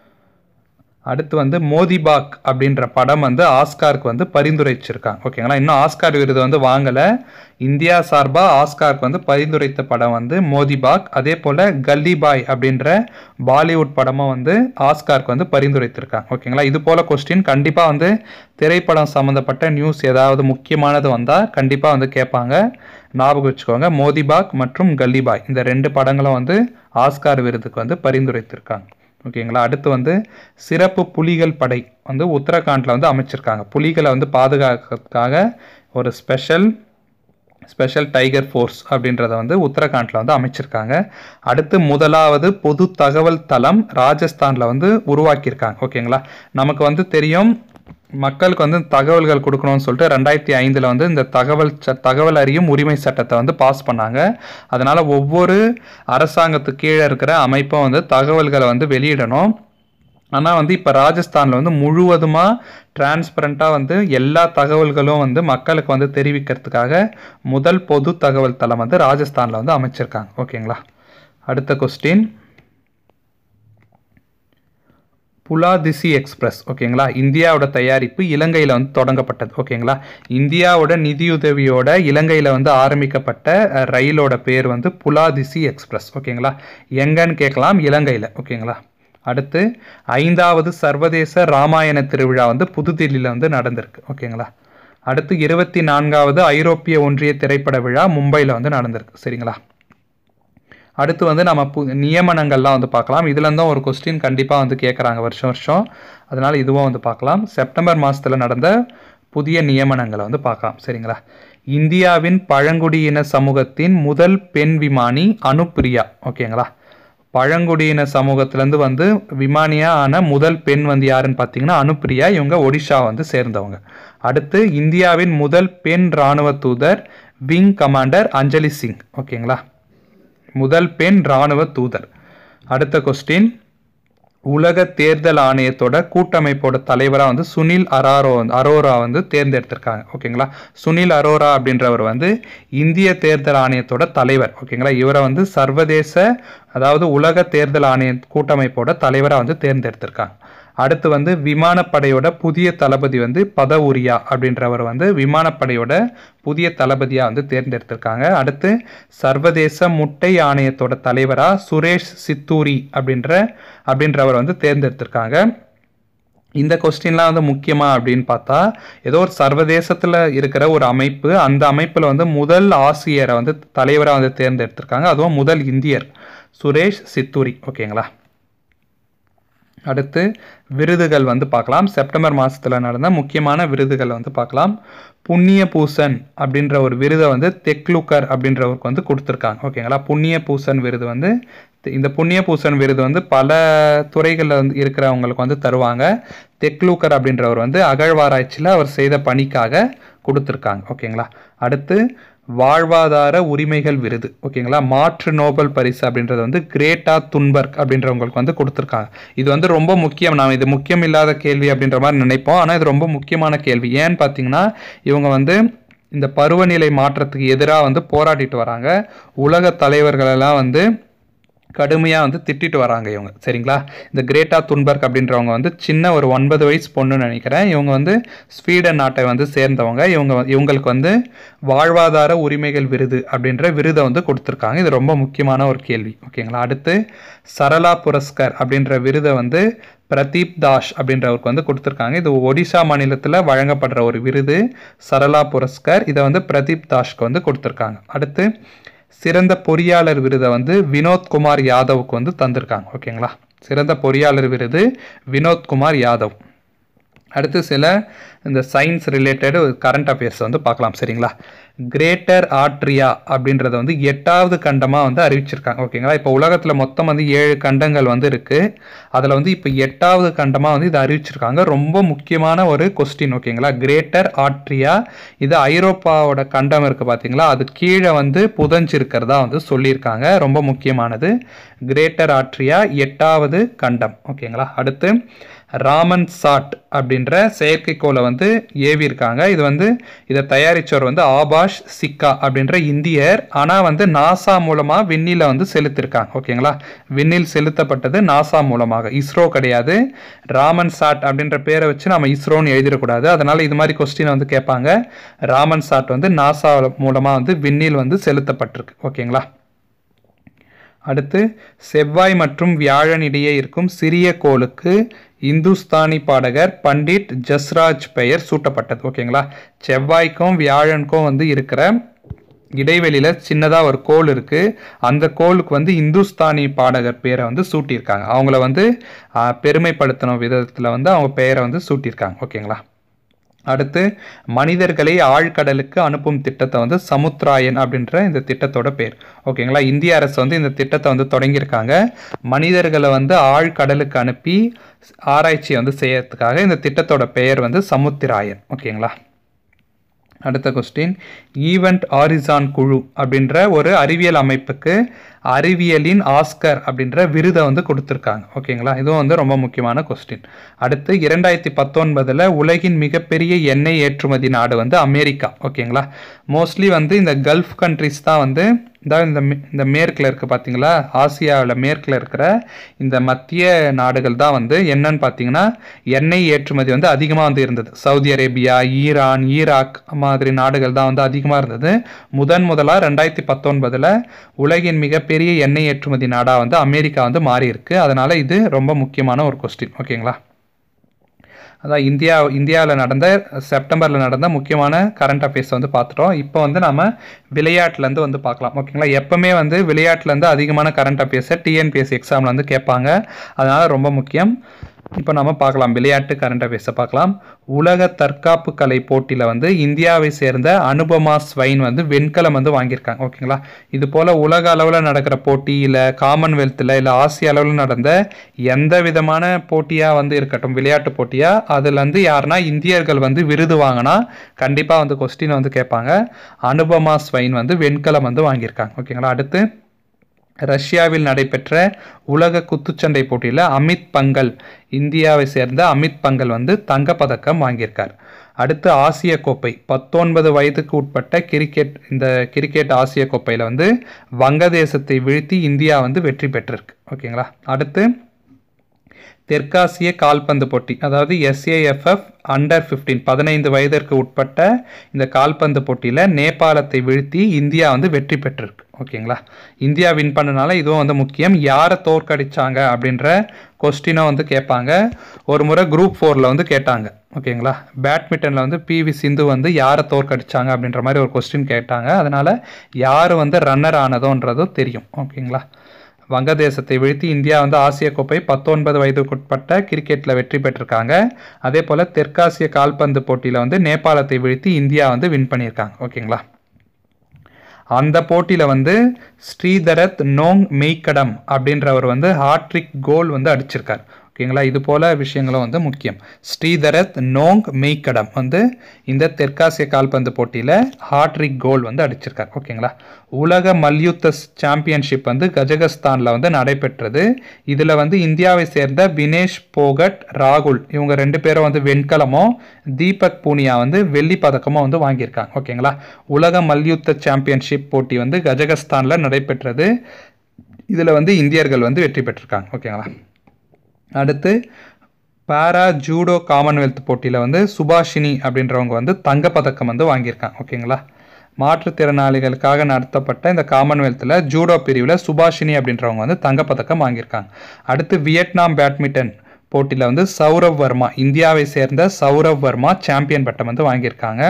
அடுத்து வந்து மோதிபாக் அப்படின்ற படம் வந்து ஆஸ்காருக்கு வந்து பரிந்துரைச்சிருக்காங்க ஓகேங்களா இன்னும் ஆஸ்கார் விருது வந்து வாங்கலை இந்தியா சார்பாக ஆஸ்காருக்கு வந்து பரிந்துரைத்த படம் வந்து மோதிபாக் அதே போல் கல்லிபாய் அப்படின்ற பாலிவுட் படமும் வந்து ஆஸ்காருக்கு வந்து பரிந்துரைத்திருக்காங்க ஓகேங்களா இது போல் கொஸ்டின் கண்டிப்பாக வந்து திரைப்படம் சம்மந்தப்பட்ட நியூஸ் ஏதாவது முக்கியமானது வந்தால் கண்டிப்பாக வந்து கேட்பாங்க ஞாபகம் வச்சுக்கோங்க மோதிபாக் மற்றும் கல்லிபாய் இந்த ரெண்டு படங்களும் வந்து ஆஸ்கார் விருதுக்கு வந்து பரிந்துரைத்திருக்காங்க ஓகேங்களா அடுத்து வந்து சிறப்பு புலிகள் படை வந்து உத்தரகாண்டில் வந்து அமைச்சிருக்காங்க புலிகளை வந்து பாதுகாக்கிறதுக்காக ஒரு ஸ்பெஷல் ஸ்பெஷல் டைகர் ஃபோர்ஸ் அப்படின்றத வந்து உத்தரகாண்டில் வந்து அமைச்சிருக்காங்க அடுத்து முதலாவது பொது தகவல் தளம் ராஜஸ்தானில் வந்து உருவாக்கியிருக்காங்க ஓகேங்களா நமக்கு வந்து தெரியும் மக்களுக்கு வந்து தகவல்கள் கொடுக்கணும்னு சொல்லிட்டு ரெண்டாயிரத்தி ஐந்தில் வந்து இந்த தகவல் ச தகவல் அறியும் உரிமை சட்டத்தை வந்து பாஸ் பண்ணாங்க அதனால் ஒவ்வொரு அரசாங்கத்துக்கு கீழே இருக்கிற அமைப்பும் வந்து தகவல்களை வந்து வெளியிடணும் ஆனால் வந்து இப்போ ராஜஸ்தானில் வந்து முழுவதுமாக டிரான்ஸ்பரண்ட்டாக வந்து எல்லா தகவல்களும் வந்து மக்களுக்கு வந்து தெரிவிக்கிறதுக்காக முதல் பொது தகவல் தளம் வந்து ராஜஸ்தானில் வந்து அமைச்சிருக்காங்க ஓகேங்களா அடுத்த கொஸ்டின் புலாதிசி எக்ஸ்பிரஸ் ஓகேங்களா இந்தியாவோட தயாரிப்பு இலங்கையில் வந்து தொடங்கப்பட்டது ஓகேங்களா இந்தியாவோட நிதியுதவியோட இலங்கையில் வந்து ஆரம்பிக்கப்பட்ட அஹ், ரயிலோட பேர் வந்து புலாதிசி எக்ஸ்பிரஸ் ஓகேங்களா எங்கன்னு கேட்கலாம் இலங்கையில் ஓகேங்களா அடுத்து ஐந்தாவது சர்வதேச ராமாயண திருவிழா வந்து புதுதில்லியில் வந்து நடந்திருக்கு ஓகேங்களா அடுத்து இருபத்தி நான்காவது ஐரோப்பிய ஒன்றிய திரைப்பட விழா மும்பையில் வந்து நடந்திருக்கு சரிங்களா அடுத்து வந்து நம்ம பு நியமனங்கள்லாம் வந்து பார்க்கலாம் இதுலேருந்தும் ஒரு கொஸ்டின் கண்டிப்பாக வந்து கேட்குறாங்க வருஷம் வருஷம் அதனால் இதுவும் வந்து பார்க்கலாம் செப்டம்பர் மாதத்தில் நடந்த புதிய நியமனங்களை வந்து பார்க்கலாம் சரிங்களா இந்தியாவின் பழங்குடியின சமூகத்தின் முதல் பெண் விமானி அனுப்பிரியா ஓகேங்களா பழங்குடியின சமூகத்திலேருந்து வந்து விமானியா ஆன முதல் பெண் வந்து யாருன்னு பார்த்தீங்கன்னா அனுப்பிரியா இவங்க ஒடிஷா வந்து சேர்ந்தவங்க அடுத்து இந்தியாவின் முதல் பெண் இராணுவ தூதர் விங் கமாண்டர் அஞ்சலி சிங் ஓகேங்களா முதல் பெண் இராணுவ தூதர் அடுத்த கொஸ்டின் உலக தேர்தல் ஆணையத்தோட கூட்டமைப்போட தலைவராக வந்து சுனில் அராரோ வந்து அரோரா வந்து தேர்ந்தெடுத்திருக்காங்க ஓகேங்களா சுனில் அரோரா அப்படின்றவர் வந்து இந்திய தேர்தல் ஆணையத்தோட தலைவர் ஓகேங்களா இவரை வந்து சர்வதேச அதாவது உலக தேர்தல் ஆணைய கூட்டமைப்போட தலைவராக வந்து தேர்ந்தெடுத்திருக்காங்க அடுத்து வந்து விமானப்படையோட புதிய தளபதி வந்து பதவுரியா அப்படின்றவர் வந்து விமானப்படையோட புதிய தளபதியாக வந்து தேர்ந்தெடுத்திருக்காங்க அடுத்து சர்வதேச முட்டை ஆணையத்தோட தலைவராக சுரேஷ் சித்தூரி அப்படின்ற அப்படின்றவர் வந்து தேர்ந்தெடுத்திருக்காங்க இந்த கொஸ்டின்லாம் வந்து முக்கியமா அப்படின்னு பார்த்தா ஏதோ ஒரு சர்வதேசத்தில் இருக்கிற ஒரு அமைப்பு அந்த அமைப்பில் வந்து முதல் ஆசிரியரை வந்து தலைவராக வந்து தேர்ந்தெடுத்திருக்காங்க அதுவும் முதல் இந்தியர் சுரேஷ் சித்தூரி ஓகேங்களா அடுத்து விருதுகள் வந்து பார்க்கலாம் செப்டம்பர் மாதத்தில் நடந்த முக்கியமான விருதுகள் வந்து பார்க்கலாம் புண்ணிய பூசன் அப்படின்ற ஒரு விருதை வந்து தெக்லுக்கர் அப்படின்றவருக்கு வந்து கொடுத்துருக்காங்க ஓகேங்களா புண்ணிய பூசன் விருது வந்து இந்த புண்ணிய பூசன் விருது வந்து பல துறைகளில் வந்து இருக்கிறவங்களுக்கு வந்து தருவாங்க தெக்லூக்கர் அப்படின்றவர் வந்து அகழ்வாராய்ச்சியில் அவர் செய்த பணிக்காக கொடுத்துருக்காங்க ஓகேங்களா அடுத்து வாழ்வாதார உரிமைகள் விருது ஓகேங்களா மாற்று நோபல் பரிசு அப்படின்றது வந்து கிரேட்டா துன்பர்க் அப்படின்றவங்களுக்கு வந்து கொடுத்துருக்காங்க இது வந்து ரொம்ப முக்கியம் நாம் இது முக்கியம் இல்லாத கேள்வி அப்படின்ற மாதிரி நினைப்போம் ஆனால் இது ரொம்ப முக்கியமான கேள்வி ஏன்னு பார்த்தீங்கன்னா இவங்க வந்து இந்த பருவநிலை மாற்றத்துக்கு எதிராக வந்து போராடிட்டு வராங்க உலக தலைவர்களெல்லாம் வந்து கடுமையாக வந்து திட்டிட்டு வராங்க இவங்க சரிங்களா இந்த கிரேட்டா துன்பர்க் அப்படின்றவங்க வந்து சின்ன ஒரு ஒன்பது வயசு பொண்ணுன்னு நினைக்கிறேன் இவங்க வந்து ஸ்வீடன் நாட்டை வந்து சேர்ந்தவங்க இவங்க இவங்களுக்கு வந்து வாழ்வாதார உரிமைகள் விருது அப்படின்ற விருதை வந்து கொடுத்துருக்காங்க இது ரொம்ப முக்கியமான ஒரு கேள்வி ஓகேங்களா அடுத்து சரளா புரஸ்கர் அப்படின்ற விருதை வந்து பிரதீப் தாஷ் அப்படின்றவருக்கு வந்து கொடுத்துருக்காங்க இது ஒடிசா மாநிலத்தில் வழங்கப்படுற ஒரு விருது சரளா புரஸ்கர் இதை வந்து பிரதீப் தாஷ்க்கு வந்து கொடுத்துருக்காங்க அடுத்து சிறந்த பொறியாளர் விருதை வந்து வினோத்குமார் யாதவுக்கு வந்து தந்திருக்காங்க ஓகேங்களா சிறந்த பொறியாளர் விருது வினோத்குமார் யாதவ் அடுத்து சில இந்த சயின்ஸ் ரிலேட்டட் கரண்ட் அஃபேர்ஸ் வந்து பார்க்கலாம் சரிங்களா கிரேட்டர் ஆட்ரியா அப்படின்றத வந்து எட்டாவது கண்டமாக வந்து அறிவிச்சிருக்காங்க ஓகேங்களா இப்போ உலகத்தில் மொத்தம் வந்து ஏழு கண்டங்கள் வந்து இருக்குது அதில் வந்து இப்போ எட்டாவது கண்டமாக வந்து இதை அறிவிச்சிருக்காங்க ரொம்ப முக்கியமான ஒரு கொஸ்டின் ஓகேங்களா கிரேட்டர் ஆட்ரியா இது ஐரோப்பாவோட கண்டம் இருக்குது பார்த்தீங்களா அது கீழே வந்து புதஞ்சிருக்கிறதா வந்து சொல்லியிருக்காங்க ரொம்ப முக்கியமானது கிரேட்டர் ஆட்ரியா எட்டாவது கண்டம் ஓகேங்களா அடுத்து ராமன் சாட் அப்படின்ற செயற்கைக்கோளை வந்து ஏவியிருக்காங்க இது வந்து இதை தயாரித்தவர் வந்து ஆபாஷ் சிக்கா அப்படின்ற இந்தியர் ஆனால் வந்து நாசா மூலமாக விண்ணில் வந்து செலுத்திருக்காங்க ஓகேங்களா விண்ணில் செலுத்தப்பட்டது நாசா மூலமாக இஸ்ரோ கிடையாது ராமன் சாட் அப்படின்ற பேரை வச்சு நம்ம இஸ்ரோன்னு எழுதிடக்கூடாது அதனால் இது மாதிரி கொஸ்டின் வந்து கேட்பாங்க ராமன் சாட் வந்து நாசா மூலமாக வந்து விண்ணில் வந்து செலுத்தப்பட்டிருக்கு ஓகேங்களா அடுத்து செவ்வாய் மற்றும் வியாழன் இடையே இருக்கும் சிறிய கோளுக்கு இந்துஸ்தானி பாடகர் பண்டிட் ஜஸ்ராஜ் பெயர் சூட்டப்பட்டது ஓகேங்களா செவ்வாய்க்கும் வியாழனுக்கும் வந்து இருக்கிற இடைவெளியில் சின்னதாக ஒரு கோல் இருக்குது அந்த கோலுக்கு வந்து இந்துஸ்தானி பாடகர் பேரை வந்து சூட்டியிருக்காங்க அவங்கள வந்து பெருமைப்படுத்தணும் விதத்தில் வந்து அவங்க பெயரை வந்து சூட்டியிருக்காங்க ஓகேங்களா அடுத்து மனிதர்களை ஆழ்கடலுக்கு அனுப்பும் திட்டத்தை வந்து சமுத்ராயன் அப்படின்ற இந்த திட்டத்தோட பேர் ஓகேங்களா இந்திய அரசு வந்து இந்த திட்டத்தை வந்து தொடங்கியிருக்காங்க மனிதர்களை வந்து ஆழ்கடலுக்கு அனுப்பி ஆராய்ச்சியை வந்து செய்யறதுக்காக இந்த திட்டத்தோட பெயர் வந்து சமுத்திராயன் ஓகேங்களா அடுத்த கொஸ்டின் ஈவெண்ட் ஆரிசான் குழு அப்படின்ற ஒரு அறிவியல் அமைப்புக்கு அறிவியலின் ஆஸ்கர் அப்படின்ற விருதை வந்து கொடுத்துருக்காங்க ஓகேங்களா இதுவும் வந்து ரொம்ப முக்கியமான கொஸ்டின் அடுத்து இரண்டாயிரத்தி பத்தொன்பதில் உலகின் மிகப்பெரிய எண்ணெய் ஏற்றுமதி நாடு வந்து அமெரிக்கா ஓகேங்களா மோஸ்ட்லி வந்து இந்த கல்ஃப் கண்ட்ரிஸ் தான் வந்து இந்த இந்த இந்த மேற்கில் இருக்குது பார்த்தீங்களா ஆசியாவில் மேற்கில் இருக்கிற இந்த மத்திய நாடுகள் தான் வந்து என்னன்னு பார்த்தீங்கன்னா எண்ணெய் ஏற்றுமதி வந்து அதிகமாக வந்து இருந்தது சவுதி அரேபியா ஈரான் ஈராக் மாதிரி நாடுகள் தான் வந்து அதிகமாக இருந்தது முதன் முதலாக ரெண்டாயிரத்தி பத்தொன்பதில் உலகின் மிகப்பெரிய எண்ணெய் ஏற்றுமதி நாடாக வந்து அமெரிக்கா வந்து மாறி இருக்கு அதனால் இது ரொம்ப முக்கியமான ஒரு கொஸ்டின் ஓகேங்களா அதான் இந்தியா இந்தியாவில் நடந்த செப்டம்பரில் நடந்த முக்கியமான கரண்ட் அஃபேர்ஸ் வந்து பார்த்துட்டோம் இப்போ வந்து நம்ம விளையாட்டுலேருந்து வந்து பார்க்கலாம் ஓகேங்களா எப்போவுமே வந்து விளையாட்டுலேருந்து அதிகமான கரண்ட் அஃபேர்ஸை டிஎன்பிஎஸ்சி எக்ஸாமில் வந்து கேட்பாங்க அதனால் ரொம்ப முக்கியம் இப்போ நம்ம பார்க்கலாம் விளையாட்டு கரண்ட் அஃபேர்ஸை பார்க்கலாம் உலக தற்காப்பு கலை போட்டியில் வந்து இந்தியாவை சேர்ந்த அனுபமா ஸ்வைன் வந்து வெண்கலம் வந்து வாங்கியிருக்காங்க ஓகேங்களா இது போல் உலக அளவில் நடக்கிற போட்டி இல்லை காமன்வெல்த்தில் இல்லை ஆசிய அளவில் நடந்த எந்த விதமான போட்டியாக வந்து இருக்கட்டும் விளையாட்டு போட்டியாக அதில் வந்து யாருன்னா இந்தியர்கள் வந்து விருது வாங்கினா கண்டிப்பாக வந்து கொஸ்டின் வந்து கேட்பாங்க அனுபமா ஸ்வைன் வந்து வெண்கலம் வந்து வாங்கியிருக்காங்க ஓகேங்களா அடுத்து ரஷ்யாவில் நடைபெற்ற உலக குத்துச்சண்டை போட்டியில் அமித் பங்கல் இந்தியாவை சேர்ந்த அமித் பங்கல் வந்து தங்கப்பதக்கம் வாங்கியிருக்கார் அடுத்து ஆசிய கோப்பை பத்தொன்பது வயதுக்கு உட்பட்ட கிரிக்கெட் இந்த கிரிக்கெட் ஆசிய கோப்பையில் வந்து வங்கதேசத்தை வீழ்த்தி இந்தியா வந்து வெற்றி பெற்றிருக்கு ஓகேங்களா அடுத்து தெற்காசிய கால்பந்து போட்டி அதாவது எஸ்ஏஎஃப்எஃப் அண்டர் ஃபிஃப்டீன் பதினைந்து வயதிற்கு உட்பட்ட இந்த கால்பந்து போட்டியில் நேபாளத்தை வீழ்த்தி இந்தியா வந்து வெற்றி பெற்றிருக்கு ஓகேங்களா இந்தியா வின் பண்ணனால இதுவும் வந்து முக்கியம் யாரை தோற்கடிச்சாங்க அப்படின்ற கொஸ்டினும் வந்து கேட்பாங்க ஒரு முறை குரூப் ஃபோரில் வந்து கேட்டாங்க ஓகேங்களா பேட்மிண்டனில் வந்து பிவி சிந்து வந்து யாரை தோற்கடிச்சாங்க அப்படின்ற மாதிரி ஒரு கொஸ்டின் கேட்டாங்க அதனால் யார் வந்து ரன்னர் ஆனதோன்றதும் தெரியும் ஓகேங்களா வங்கதேசத்தை வீழ்த்தி இந்தியா வந்து ஆசிய கோப்பை பத்தொன்பது வயதுக்குட்பட்ட கிரிக்கெட்டில் வெற்றி பெற்றிருக்காங்க அதே போல் தெற்காசிய கால்பந்து போட்டியில் வந்து நேபாளத்தை வீழ்த்தி இந்தியா வந்து வின் பண்ணியிருக்காங்க ஓகேங்களா அந்த போட்டியில் வந்து ஸ்ரீதரத் நோங் மெய்க்கடம் அப்படின்றவர் வந்து ஹாட்ரிக் கோல் வந்து அடிச்சிருக்கார் ஓகேங்களா இது போல விஷயங்களும் வந்து முக்கியம் ஸ்ரீதரத் நோங் மெய்க்கடம் வந்து இந்த தெற்காசிய கால்பந்து போட்டியில் ஹாட்ரிக் கோல் வந்து அடிச்சிருக்கார் ஓகேங்களா உலக மல்யுத்த சாம்பியன்ஷிப் வந்து கஜகஸ்தானில் வந்து நடைபெற்றது இதில் வந்து இந்தியாவை சேர்ந்த வினேஷ் போகட் ராகுல் இவங்க ரெண்டு பேரும் வந்து வெண்கலமும் தீபக் பூனியா வந்து வெள்ளி பதக்கமும் வந்து வாங்கியிருக்காங்க ஓகேங்களா உலக மல்யுத்த சாம்பியன்ஷிப் போட்டி வந்து கஜகஸ்தானில் நடைபெற்றது இதில் வந்து இந்தியர்கள் வந்து வெற்றி பெற்றிருக்காங்க ஓகேங்களா அடுத்து பாரா ஜூடோ காமன்வெல்த் போட்டியில் வந்து சுபாஷினி அப்படின்றவங்க வந்து தங்கப்பதக்கம் வந்து வாங்கியிருக்காங்க ஓகேங்களா மாற்றுத்திறனாளிகளுக்காக நடத்தப்பட்ட இந்த காமன்வெல்த்தில் ஜூடோ பிரிவில் சுபாஷினி அப்படின்றவங்க வந்து தங்கப்பதக்கம் வாங்கியிருக்காங்க அடுத்து வியட்நாம் பேட்மிண்டன் போட்டியில் வந்து சௌரவ் வர்மா இந்தியாவை சேர்ந்த சௌரவ் வர்மா சாம்பியன் பட்டம் வந்து வாங்கியிருக்காங்க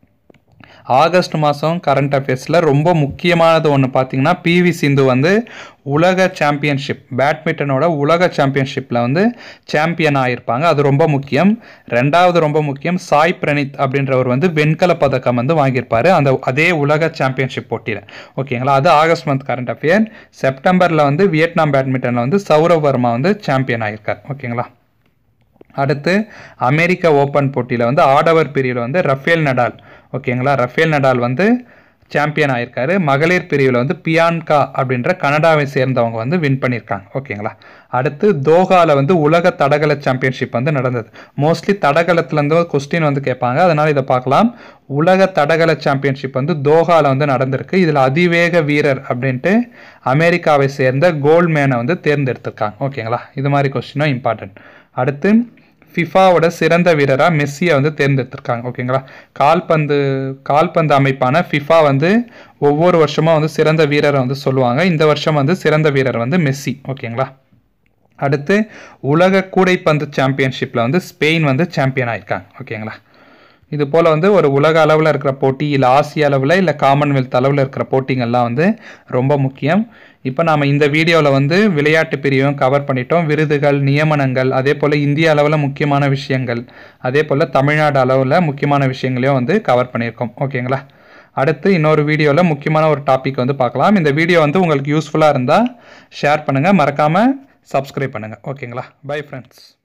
ஆகஸ்ட் மாதம் கரண்ட் அஃபேர்ஸில் ரொம்ப முக்கியமானது ஒன்று பார்த்தீங்கன்னா பிவி சிந்து வந்து உலக சாம்பியன்ஷிப் பேட்மிண்டனோட உலக சாம்பியன்ஷிப்பில் வந்து சாம்பியன் ஆகியிருப்பாங்க அது ரொம்ப முக்கியம் ரெண்டாவது ரொம்ப முக்கியம் சாய் பிரணீத் அப்படின்றவர் வந்து வெண்கல பதக்கம் வந்து வாங்கியிருப்பாரு அந்த அதே உலக சாம்பியன்ஷிப் போட்டியில் ஓகேங்களா அது ஆகஸ்ட் மந்த் கரண்ட் அஃபேர் செப்டம்பரில் வந்து வியட்நாம் பேட்மிண்டனில் வந்து சௌரவ் வர்மா வந்து சாம்பியன் ஆகியிருக்கார் ஓகேங்களா அடுத்து அமெரிக்க ஓப்பன் போட்டியில் வந்து ஆடவர் பிரிவில் வந்து ரஃபேல் நடால் ஓகேங்களா ரஃபேல் நடால் வந்து சாம்பியன் ஆயிருக்காரு மகளிர் பிரிவில் வந்து பியான்கா அப்படின்ற கனடாவை சேர்ந்தவங்க வந்து வின் பண்ணியிருக்காங்க ஓகேங்களா அடுத்து தோஹாவில் வந்து உலக தடகள சாம்பியன்ஷிப் வந்து நடந்தது மோஸ்ட்லி தடகளத்துலேருந்து கொஸ்டின் வந்து கேட்பாங்க அதனால் இதை பார்க்கலாம் உலக தடகள சாம்பியன்ஷிப் வந்து தோஹாவில் வந்து நடந்திருக்கு இதில் அதிவேக வீரர் அப்படின்ட்டு அமெரிக்காவை சேர்ந்த கோல்ட்மேனை வந்து தேர்ந்தெடுத்திருக்காங்க ஓகேங்களா இது மாதிரி கொஸ்டினும் இம்பார்ட்டன்ட் அடுத்து ஃபிஃபாவோட சிறந்த வீரராக மெஸ்ஸியை வந்து தேர்ந்தெடுத்திருக்காங்க ஓகேங்களா கால்பந்து கால்பந்து அமைப்பான ஃபிஃபா வந்து ஒவ்வொரு வருஷமும் வந்து சிறந்த வீரரை வந்து சொல்லுவாங்க இந்த வருஷம் வந்து சிறந்த வீரர் வந்து மெஸ்ஸி ஓகேங்களா அடுத்து உலக கூடைப்பந்து சாம்பியன்ஷிப்பில் வந்து ஸ்பெயின் வந்து சாம்பியன் ஆயிருக்காங்க ஓகேங்களா இது போல் வந்து ஒரு உலக அளவில் இருக்கிற போட்டி இல்லை ஆசிய அளவில் இல்லை காமன்வெல்த் அளவில் இருக்கிற போட்டிங்கள்லாம் வந்து ரொம்ப முக்கியம் இப்போ நாம் இந்த வீடியோவில் வந்து விளையாட்டு பிரிவும் கவர் பண்ணிட்டோம் விருதுகள் நியமனங்கள் அதே போல் இந்திய அளவில் முக்கியமான விஷயங்கள் அதே போல் தமிழ்நாடு அளவில் முக்கியமான விஷயங்களையும் வந்து கவர் பண்ணியிருக்கோம் ஓகேங்களா அடுத்து இன்னொரு வீடியோவில் முக்கியமான ஒரு டாபிக் வந்து பார்க்கலாம் இந்த வீடியோ வந்து உங்களுக்கு யூஸ்ஃபுல்லாக இருந்தால் ஷேர் பண்ணுங்கள் மறக்காமல் சப்ஸ்கிரைப் பண்ணுங்கள் ஓகேங்களா பை ஃப்ரெண்ட்ஸ்